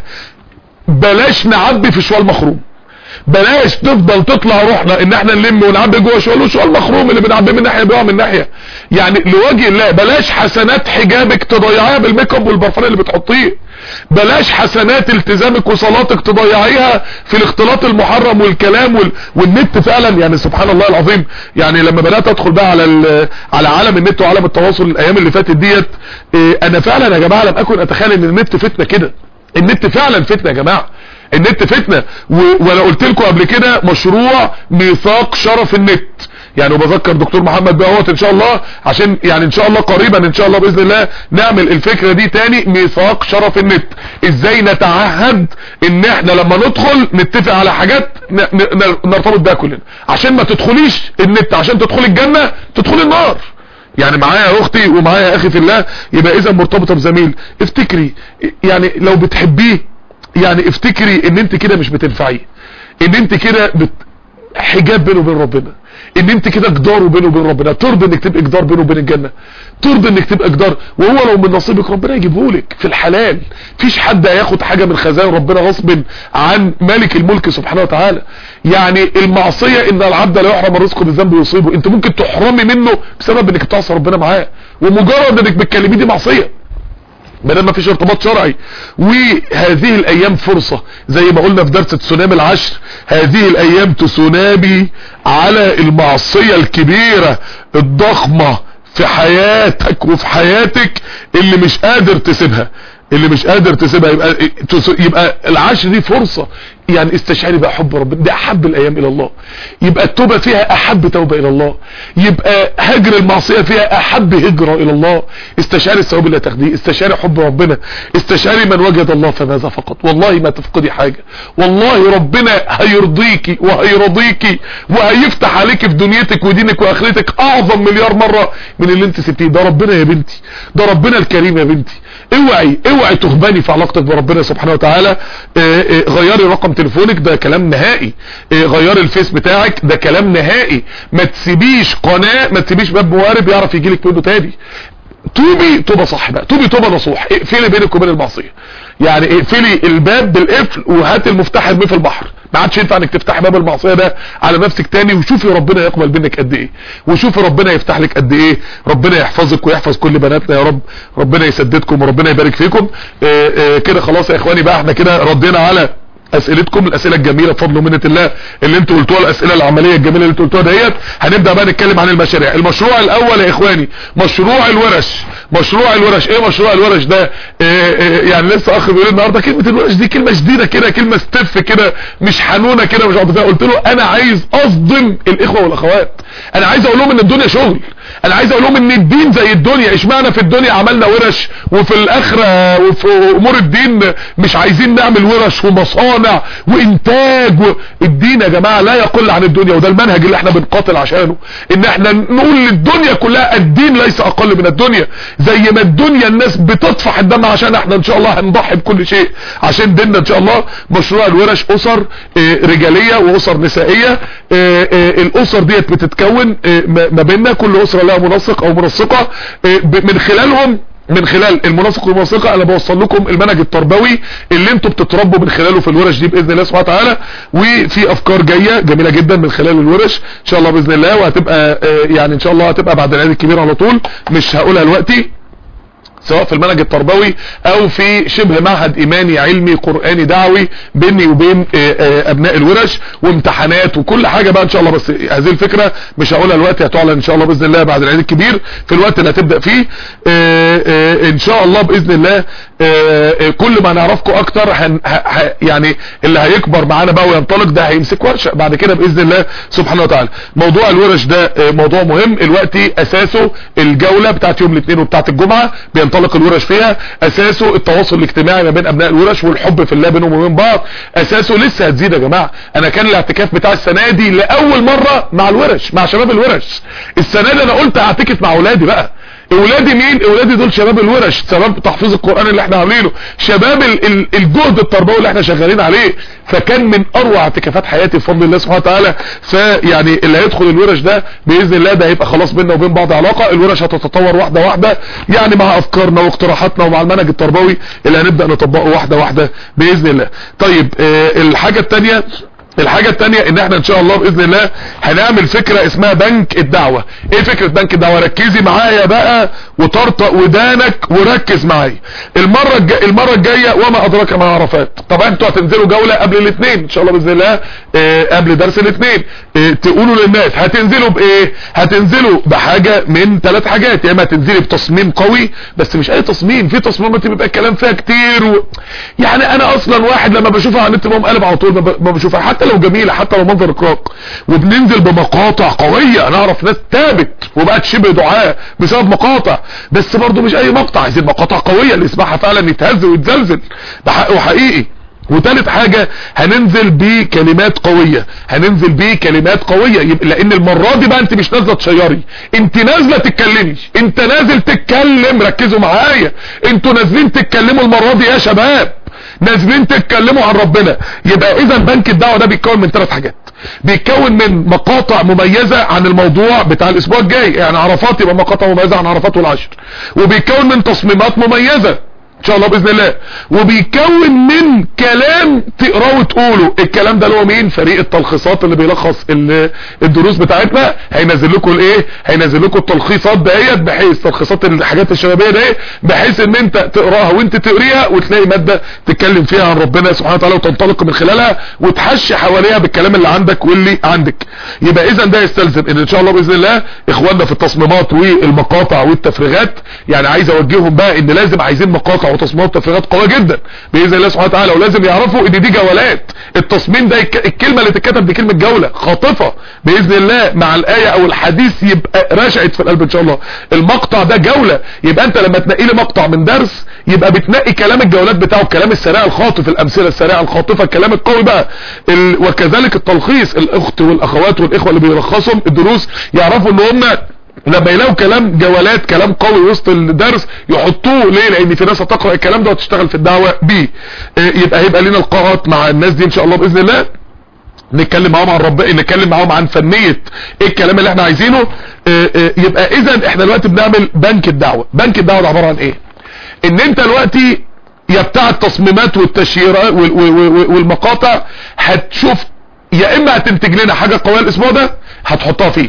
بلاش نعبي في شوال مخروم بلاش تفضل تطلع روحنا ان احنا نلم ونعبي جوه شوال وشوال مخروم اللي بنعبيه من ناحيه بيقع من ناحيه يعني لوجه الله بلاش حسنات حجابك تضيعيها بالميك اب والبرفان اللي بتحطيه بلاش حسنات التزامك وصلاتك تضيعيها في الاختلاط المحرم والكلام وال... والنت فعلا يعني سبحان الله العظيم يعني لما بدات ادخل بقى على ال... على عالم النت وعالم التواصل الايام اللي فاتت ديت إيه انا فعلا يا جماعه لم اكن اتخيل ان النت فتنه كده النت فعلا فتنه يا جماعه النت فتنه و... وانا قلت لكم قبل كده مشروع ميثاق شرف النت يعني وبذكر دكتور محمد بقى اهوت ان شاء الله عشان يعني ان شاء الله قريبا ان شاء الله باذن الله نعمل الفكره دي تاني ميثاق شرف النت ازاي نتعهد ان احنا لما ندخل نتفق على حاجات ن- ن- نرتبط بيها كلنا عشان ما تدخليش النت عشان تدخلي الجنه تدخلي النار يعني معايا يا اختي ومعايا يا اخي في الله يبقى اذا مرتبطه بزميل افتكري يعني لو بتحبيه يعني افتكري ان انت كده مش بتنفعيه ان انت كده بت... حجاب بينه وبين ربنا ان انت كده جدار بينه وبين ربنا ترضى انك تبقى جدار بينه وبين الجنه ترضى انك تبقى جدار وهو لو من نصيبك ربنا يجيبهولك في الحلال فيش حد هياخد حاجه من خزائن ربنا غصب عن مالك الملك سبحانه وتعالى يعني المعصيه ان العبد لا يحرم الرزق بالذنب يصيبه انت ممكن تحرمي منه بسبب انك بتعصي ربنا معاه ومجرد انك بتكلميه دي معصيه بدل ما فيش ارتباط شرعي وهذه الايام فرصة زي ما قلنا في درس تسونامي العشر هذه الايام تسونامي على المعصية الكبيرة الضخمة في حياتك وفي حياتك اللي مش قادر تسيبها اللي مش قادر تسيبها يبقى يبقى العشر دي فرصة يعني استشعري بقى حب ربنا دي احب الايام الى الله يبقى التوبة فيها احب توبة الى الله يبقى هجر المعصية فيها احب هجرة الى الله استشعري الثواب اللي هتاخديه استشعري حب ربنا استشعري من وجد الله فماذا فقط والله ما تفقدي حاجة والله ربنا هيرضيكي وهيرضيكي وهيفتح عليك في دنيتك ودينك واخرتك اعظم مليار مرة من اللي انت سبتيه ده ربنا يا بنتي ده ربنا الكريم يا بنتي اوعي اوعي تخبني في علاقتك بربنا سبحانه وتعالى اه اه غيري رقم تليفونك ده كلام نهائي اه غيري الفيس بتاعك ده كلام نهائي ما تسيبيش قناة ما تسيبيش باب موارب يعرف يجيلك منه تاني توبي توبة صح بقى توبي توبة نصوح اقفلي بينك وبين المعصية يعني اقفلي الباب بالقفل وهات المفتاح ارميه في البحر ما عادش ينفع انك تفتحي باب المعصيه ده على نفسك تاني وشوفي ربنا يقبل منك قد ايه وشوفي ربنا يفتح لك قد ايه ربنا يحفظك ويحفظ كل بناتنا يا رب ربنا يسددكم وربنا يبارك فيكم آآ آآ كده خلاص يا اخواني بقى احنا كده ردينا على اسئلتكم الاسئله الجميله بفضل ومنه الله اللي انتوا قلتوها الاسئله العمليه الجميله اللي انتوا قلتوها ديت هنبدا بقى نتكلم عن المشاريع المشروع الاول يا اخواني مشروع الورش مشروع الورش ايه مشروع الورش ده إيه إيه يعني لسه اخ بيقول النهارده كلمه الورش دي كلمه شديده كده كلمه ستف كده مش حنونه كده مش عاطفيه قلت له انا عايز اصدم الاخوه والاخوات انا عايز اقول لهم ان الدنيا شغل انا عايز اقول لهم ان الدين زي الدنيا اشمعنى في الدنيا عملنا ورش وفي الاخره وفي امور الدين مش عايزين نعمل ورش ومصانع وانتاج و... الدين يا جماعه لا يقل عن الدنيا وده المنهج اللي احنا بنقاتل عشانه ان احنا نقول للدنيا كلها الدين ليس اقل من الدنيا زي ما الدنيا الناس بتطفح الدم عشان احنا ان شاء الله هنضحي بكل شيء عشان ديننا ان شاء الله مشروع الورش اسر اه رجاليه واسر نسائيه اه اه الاسر ديت بتتكون ما بيننا كل اسره لها منسق او منسقه من خلالهم من خلال المناسق والمنسقة انا بوصل لكم المنهج التربوي اللي انتوا بتتربوا من خلاله في الورش دي باذن الله سبحانه وتعالى وفي افكار جايه جميله جدا من خلال الورش ان شاء الله باذن الله وهتبقى يعني ان شاء الله هتبقى بعد العيد الكبير على طول مش هقولها دلوقتي سواء في المنهج التربوي او في شبه معهد ايماني علمي قرآني دعوي بيني وبين ابناء الورش وامتحانات وكل حاجة بقى ان شاء الله بس هذه الفكرة مش هقولها دلوقتي هتعلن ان شاء الله باذن الله بعد العيد الكبير في الوقت اللي هتبدأ فيه ان شاء الله باذن الله كل ما نعرفكم اكتر هن يعني اللي هيكبر معانا بقى وينطلق ده هيمسك ورشة بعد كده باذن الله سبحانه وتعالى موضوع الورش ده موضوع مهم الوقت اساسه الجولة بتاعت يوم الاثنين وبتاعت الجمعة بينطلق الورش فيها اساسه التواصل الاجتماعي ما بين ابناء الورش والحب في الله بينهم وبين بعض اساسه لسه هتزيد يا جماعة انا كان الاعتكاف بتاع السنة دي لاول مرة مع الورش مع شباب الورش السنة دي انا قلت اعتكف مع اولادي بقى اولادي مين اولادي دول شباب الورش شباب تحفيظ القرآن اللي احنا عاملينه شباب ال ال الجهد التربوي اللي احنا شغالين عليه فكان من اروع اعتكافات حياتي بفضل الله سبحانه وتعالى فيعني اللي هيدخل الورش ده باذن الله ده هيبقى خلاص بيننا وبين بعض علاقة الورش هتتطور واحدة واحدة يعني مع افكارنا واقتراحاتنا ومع المنهج التربوي اللي هنبدأ نطبقه واحدة واحدة باذن الله طيب اه الحاجة التانية الحاجة التانية ان احنا ان شاء الله باذن الله هنعمل فكرة اسمها بنك الدعوة ايه فكرة بنك الدعوة ركزي معايا بقى وطرطق ودانك وركز معايا المرة الجاية المرة الجاية وما ادراك ما عرفات طبعا انتوا هتنزلوا جولة قبل الاثنين ان شاء الله باذن الله اه قبل درس الاثنين اه تقولوا للناس هتنزلوا بايه هتنزلوا بحاجة من ثلاث حاجات يا اما هتنزلي بتصميم قوي بس مش اي تصميم في تصميمات بيبقى الكلام فيها كتير و... يعني انا اصلا واحد لما بشوفها على النت بقوم قلب على طول ما بشوفها حتى لو جميلة حتى لو منظر رقراق وبننزل بمقاطع قوية انا اعرف ناس تابت وبقت شبه دعاء بسبب مقاطع بس برضو مش اي مقطع عايزين مقاطع قوية اللي يسمعها فعلا يتهز ويتزلزل ده حق وحقيقي وثالث حاجة هننزل بكلمات قوية هننزل بكلمات قوية لان المرة دي بقى انت مش نازلة تشيري انت نازلة تتكلمي انت نازل تتكلم ركزوا معايا انتوا نازلين تتكلموا المرة دي يا شباب نازلين تتكلموا عن ربنا يبقى اذا بنك الدعوة ده بيتكون من ثلاث حاجات بيتكون من مقاطع مميزة عن الموضوع بتاع الاسبوع الجاي يعني عرفات يبقى مقاطع مميزة عن عرفات والعشر وبيتكون من تصميمات مميزة ان شاء الله باذن الله وبيكون من كلام تقراه وتقوله الكلام ده اللي هو مين فريق التلخيصات اللي بيلخص الدروس بتاعتنا هينزل لكم الايه هينزل لكم التلخيصات دهيت بحيث تلخيصات الحاجات الشبابيه دي بحيث ان انت تقراها وانت تقريها وتلاقي ماده تتكلم فيها عن ربنا سبحانه وتعالى وتنطلق من خلالها وتحشي حواليها بالكلام اللي عندك واللي عندك يبقى اذا ده يستلزم ان ان شاء الله باذن الله اخواننا في التصميمات والمقاطع والتفريغات يعني عايز اوجههم بقى ان لازم عايزين مقاطع وتصميمات وتفريغات قويه جدا باذن الله سبحانه وتعالى ولازم يعرفوا ان دي جولات التصميم ده الكلمه اللي تتكتب دي كلمه جوله خاطفه باذن الله مع الايه او الحديث يبقى رشعت في القلب ان شاء الله المقطع ده جوله يبقى انت لما تنقي لي مقطع من درس يبقى بتنقي كلام الجولات بتاعه الكلام السريع الخاطف الامثله السريعه الخاطفه الكلام القوي بقى ال... وكذلك التلخيص الاخت والاخوات والاخوه اللي بيلخصوا الدروس يعرفوا ان هم لما يلاقوا كلام جولات كلام قوي وسط الدرس يحطوه ليه لان في ناس هتقرا الكلام ده وتشتغل في الدعوه بيه يبقى هيبقى لنا لقاءات مع الناس دي ان شاء الله باذن الله نتكلم معاهم عن رب نتكلم معاهم عن فنية ايه الكلام اللي احنا عايزينه اه اه يبقى اذا احنا دلوقتي بنعمل بنك الدعوة بنك الدعوة ده عبارة عن ايه ان انت دلوقتي يا بتاع التصميمات والتشهيرات والمقاطع هتشوف يا اما هتنتج لنا حاجة قوية الاسبوع ده هتحطها فيه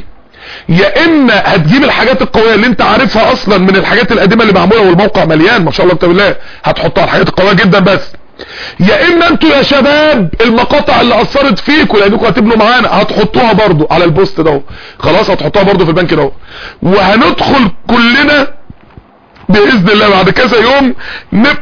يا اما هتجيب الحاجات القوية اللي انت عارفها اصلا من الحاجات القديمة اللي معمولة والموقع مليان ما شاء الله بالله هتحطها الحاجات القوية جدا بس يا اما انتوا يا شباب المقاطع اللي اثرت فيكم لانكم هتبنوا معانا هتحطوها برضو على البوست ده خلاص هتحطوها برضو في البنك ده وهندخل كلنا باذن الله بعد كذا يوم نب...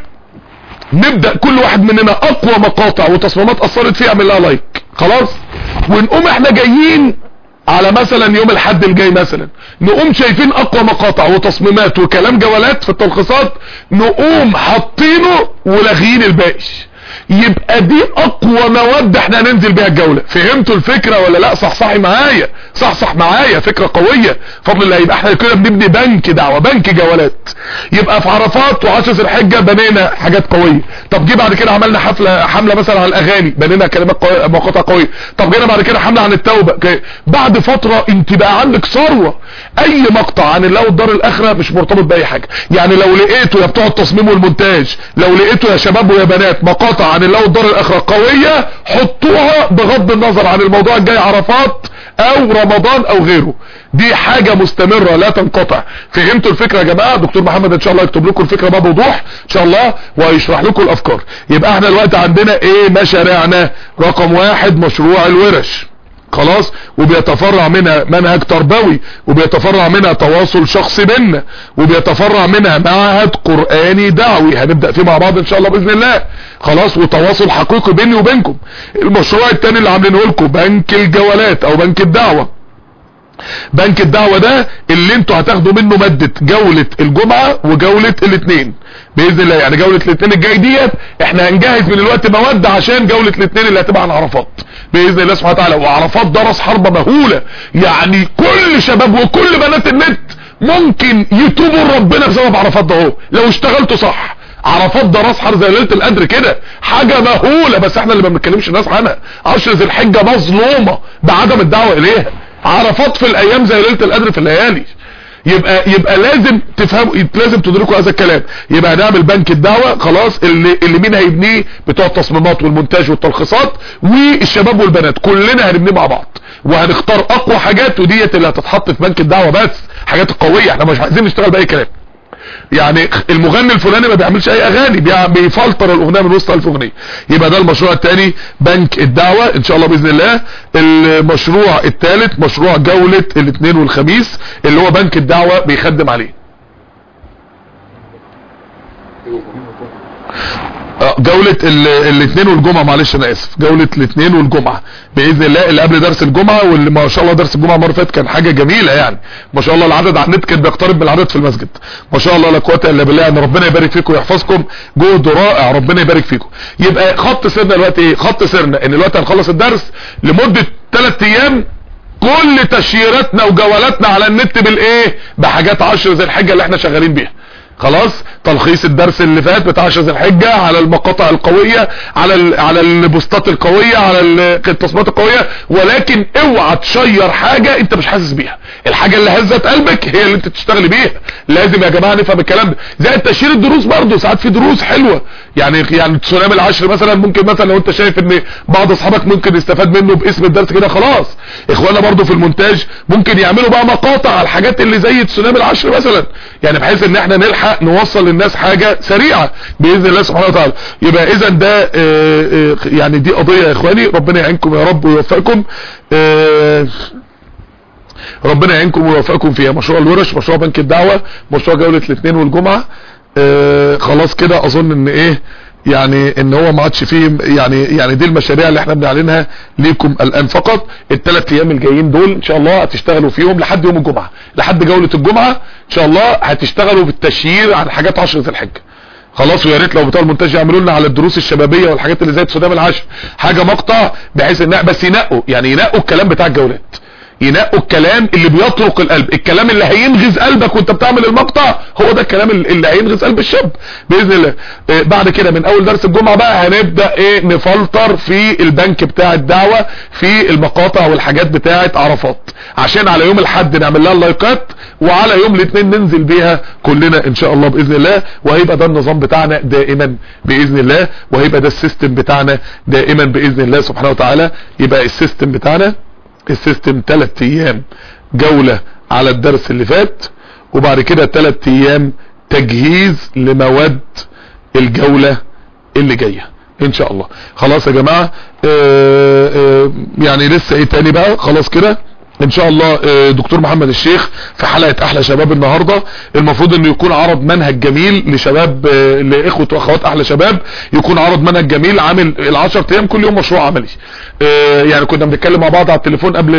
نبدأ كل واحد مننا اقوى مقاطع وتصميمات اثرت فيها يعمل لها لايك خلاص ونقوم احنا جايين على مثلا يوم الحد الجاي مثلا نقوم شايفين اقوى مقاطع وتصميمات وكلام جولات في التلخيصات نقوم حاطينه ولاغيين الباقي يبقى دي اقوى مواد احنا هننزل بيها الجولة فهمتوا الفكرة ولا لا صح صحي معايا صح صح معايا فكرة قوية فضل الله يبقى احنا كده بنبني بنك دعوة بنك جولات يبقى في عرفات وعشر الحجة بنينا حاجات قوية طب جه بعد كده عملنا حفلة حملة مثلا على الاغاني بنينا كلمات قوية مقاطع قوية طب جينا بعد كده حملة عن التوبة بعد فترة انت بقى عندك ثروة اي مقطع عن الله والدار الاخرة مش مرتبط باي حاجة يعني لو لقيته يا بتوع التصميم والمونتاج لو لقيته يا شباب ويا بنات مقاطع عن الله والدار الاخرة قوية حطوها بغض النظر عن الموضوع الجاي عرفات او رمضان او غيره دي حاجة مستمرة لا تنقطع فهمتوا الفكرة يا جماعة دكتور محمد ان شاء الله يكتب لكم الفكرة بقى بوضوح ان شاء الله ويشرح لكم الافكار يبقى احنا الوقت عندنا ايه مشاريعنا رقم واحد مشروع الورش خلاص وبيتفرع منها منهج تربوي وبيتفرع منها تواصل شخصي بينا وبيتفرع منها معهد قرآني دعوي هنبدأ فيه مع بعض ان شاء الله بإذن الله خلاص وتواصل حقيقي بيني وبينكم المشروع التاني اللي عاملينه لكم بنك الجولات او بنك الدعوة بنك الدعوة ده اللي انتوا هتاخدوا منه مادة جولة الجمعة وجولة الاثنين باذن الله يعني جولة الاثنين الجاي ديت احنا هنجهز من الوقت مواد عشان جولة الاثنين اللي هتبقى عن عرفات باذن الله سبحانه وتعالى وعرفات درس حربة مهولة يعني كل شباب وكل بنات النت ممكن يتوبوا لربنا بسبب عرفات ده اهو لو اشتغلتوا صح عرفات ده راس حر زي ليله القدر كده حاجه مهوله بس احنا اللي ما بنتكلمش الناس عنها عشر ذي الحجه مظلومه بعدم الدعوه اليها عرفات في الايام زي ليله القدر في الليالي يبقى يبقى لازم تفهموا لازم تدركوا هذا الكلام يبقى هنعمل بنك الدعوه خلاص اللي اللي مين هيبنيه بتوع التصميمات والمونتاج والتلخيصات والشباب والبنات كلنا هنبنيه مع بعض وهنختار اقوى حاجات وديت اللي هتتحط في بنك الدعوه بس حاجات قويه احنا مش عايزين نشتغل باي كلام يعني المغني الفلاني ما بيعملش اي اغاني بيفلتر الاغنيه من وسط الف اغنيه يبقى ده المشروع الثاني بنك الدعوه ان شاء الله باذن الله المشروع الثالث مشروع جوله الاثنين والخميس اللي هو بنك الدعوه بيخدم عليه جولة الاثنين والجمعة معلش انا اسف جولة الاثنين والجمعة باذن الله اللي قبل درس الجمعة واللي ما شاء الله درس الجمعة المرة اللي فاتت كان حاجة جميلة يعني ما شاء الله العدد على النت كان بيقترب من العدد في المسجد ما شاء الله لا قوة الا بالله ان ربنا يبارك فيكم ويحفظكم جهد رائع ربنا يبارك فيكم يبقى خط سيرنا دلوقتي ايه خط سيرنا ان دلوقتي هنخلص الدرس لمدة 3 ايام كل تشييراتنا وجولاتنا على النت بالايه بحاجات عشر زي الحاجة اللي احنا شغالين بيها خلاص تلخيص الدرس اللي فات بتاع ذي الحجة على المقاطع القوية على ال على البوستات القوية على التصميمات القوية ولكن اوعى تشير حاجة انت مش حاسس بيها الحاجة اللي هزت قلبك هي اللي انت تشتغلي بيها لازم يا جماعة نفهم الكلام ده زي تشير الدروس برضه ساعات في دروس حلوة يعني يعني تسونامي العشر مثلا ممكن مثلا لو انت شايف ان بعض اصحابك ممكن يستفاد منه باسم الدرس كده خلاص اخوانا برضه في المونتاج ممكن يعملوا بقى مقاطع على الحاجات اللي زي تسونامي العشر مثلا يعني بحيث ان احنا نلحق نوصل للناس حاجة سريعة باذن الله سبحانه وتعالى يبقى اذا ده اه اه يعني دي قضية يا اخواني ربنا يعينكم يا رب ويوفقكم اه ربنا يعينكم ويوفقكم فيها مشروع الورش مشروع بنك الدعوة مشروع جولة الاثنين والجمعة خلاص ان اظن ان ايه يعني ان هو ما عادش فيه يعني يعني دي المشاريع اللي احنا بنعلنها ليكم الان فقط الثلاث ايام الجايين دول ان شاء الله هتشتغلوا فيهم لحد يوم الجمعة لحد جولة الجمعة ان شاء الله هتشتغلوا بالتشيير عن حاجات عشر ذي الحجه خلاص ويا ريت لو بتوع المونتاج يعملوا لنا على الدروس الشبابيه والحاجات اللي زي تسونام العشر حاجه مقطع بحيث ان بس ينقوا يعني ينقوا الكلام بتاع الجولات ينقوا الكلام اللي بيطرق القلب الكلام اللي هينغز قلبك وانت بتعمل المقطع هو ده الكلام اللي هينغز قلب الشاب باذن الله آه بعد كده من اول درس الجمعه بقى هنبدا ايه نفلتر في البنك بتاع الدعوه في المقاطع والحاجات بتاعه عرفات عشان على يوم الاحد نعمل لها اللايكات وعلى يوم الاثنين ننزل بيها كلنا ان شاء الله باذن الله وهيبقى ده النظام بتاعنا دائما باذن الله وهيبقى ده السيستم بتاعنا دائما باذن الله سبحانه وتعالى يبقى السيستم بتاعنا السيستم 3 ايام جولة على الدرس اللي فات وبعد كده 3 ايام تجهيز لمواد الجولة اللي جاية ان شاء الله خلاص يا جماعة اه اه يعني لسه ايه تاني بقى خلاص كده ان شاء الله دكتور محمد الشيخ في حلقة احلى شباب النهاردة المفروض انه يكون عرض منهج جميل لشباب لاخوة واخوات احلى شباب يكون عرض منهج جميل عامل العشر ايام كل يوم مشروع عملي يعني كنا بنتكلم مع بعض على التليفون قبل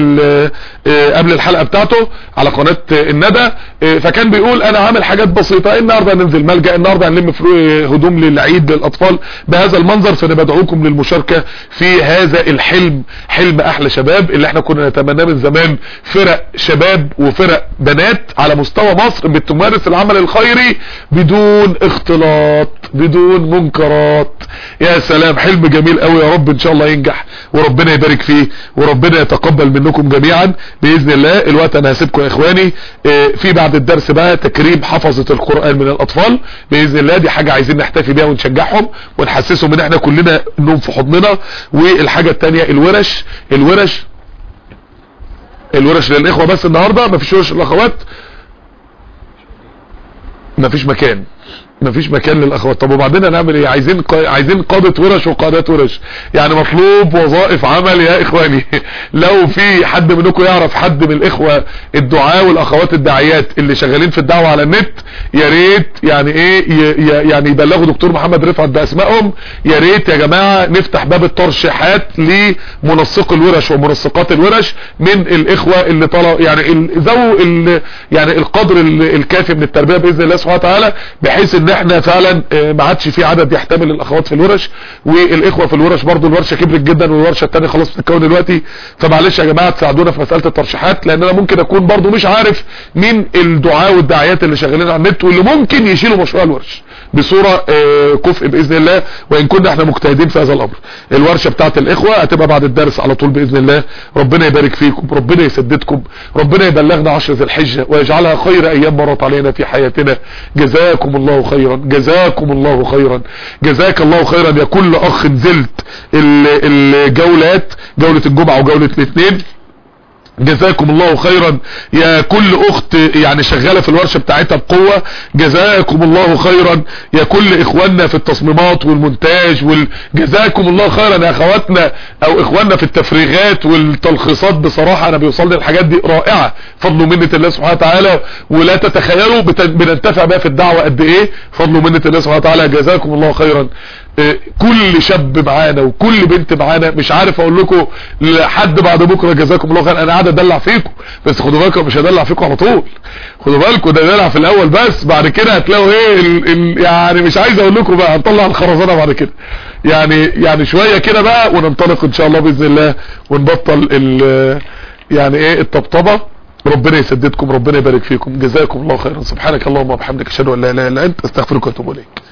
قبل الحلقة بتاعته على قناة الندى فكان بيقول انا عامل حاجات بسيطة النهاردة هننزل ملجأ النهاردة هنلم هدوم للعيد للاطفال بهذا المنظر فانا بدعوكم للمشاركة في هذا الحلم حلم احلى شباب اللي احنا كنا نتمناه من زمان فرق شباب وفرق بنات على مستوى مصر بتمارس العمل الخيري بدون اختلاط بدون منكرات يا سلام حلم جميل قوي يا رب ان شاء الله ينجح وربنا يبارك فيه وربنا يتقبل منكم جميعا باذن الله الوقت انا هسيبكم يا اخواني في بعد الدرس بقى تكريم حفظة القرآن من الاطفال باذن الله دي حاجة عايزين نحتفي بيها ونشجعهم ونحسسهم ان احنا كلنا انهم في حضننا والحاجة التانية الورش الورش الورش للاخوة بس النهاردة مفيش ورش للاخوات مفيش مكان مفيش مكان للاخوات طب وبعدين هنعمل ايه عايزين قا... عايزين قادة ورش وقادات ورش يعني مطلوب وظائف عمل يا اخواني لو في حد منكم يعرف حد من الاخوة الدعاء والاخوات الداعيات اللي شغالين في الدعوة على النت يا ريت يعني ايه ي... ي... يعني يبلغوا دكتور محمد رفعت باسمائهم يا ريت يا جماعة نفتح باب الترشيحات لمنسق الورش ومنسقات الورش من الاخوة اللي طلع يعني ال... ذو ال... يعني القدر ال... الكافي من التربية باذن الله سبحانه وتعالى بحيث ان احنا فعلا ما عادش في عدد يحتمل الاخوات في الورش والاخوة في الورش برضو الورشة كبرت جدا والورشة التانية خلاص بتتكون دلوقتي فمعلش يا جماعة تساعدونا في مسألة الترشيحات لان انا ممكن اكون برضو مش عارف مين الدعاء والداعيات اللي شغالين على النت واللي ممكن يشيلوا مشروع الورش بصورة كفء باذن الله وان كنا احنا مجتهدين في هذا الامر الورشة بتاعت الاخوة هتبقى بعد الدرس على طول باذن الله ربنا يبارك فيكم ربنا يسددكم ربنا يبلغنا عشر ذي الحجة ويجعلها خير ايام مرت علينا في حياتنا جزاكم الله خيرا جزاكم الله خيرا جزاك الله خيرا يا كل اخ نزلت الجولات جولة الجمعة وجولة الاثنين جزاكم الله خيرا يا كل اخت يعني شغالة في الورشة بتاعتها بقوة جزاكم الله خيرا يا كل اخواننا في التصميمات والمونتاج وال... جزاكم الله خيرا يا اخواتنا او اخواننا في التفريغات والتلخيصات بصراحة انا بيوصلني الحاجات دي رائعة فضل ومنة الله سبحانه وتعالى ولا تتخيلوا بت... بننتفع بها في الدعوة قد ايه فضل ومنة الله سبحانه وتعالى جزاكم الله خيرا كل شاب معانا وكل بنت معانا مش عارف اقول لكم لحد بعد بكره جزاكم الله خير انا قاعد ادلع فيكم بس خدوا بالكم مش هدلع فيكم على طول خدوا بالكم ده دلع في الاول بس بعد كده هتلاقوا ايه ال ال يعني مش عايز اقول لكم بقى هنطلع الخرزانه بعد كده يعني يعني شويه كده بقى وننطلق ان شاء الله باذن الله ونبطل ال يعني ايه الطبطبه ربنا يسددكم ربنا يبارك فيكم جزاكم الله خيرا سبحانك اللهم وبحمدك اشهد ان لا اله الا انت استغفرك واتوب اليك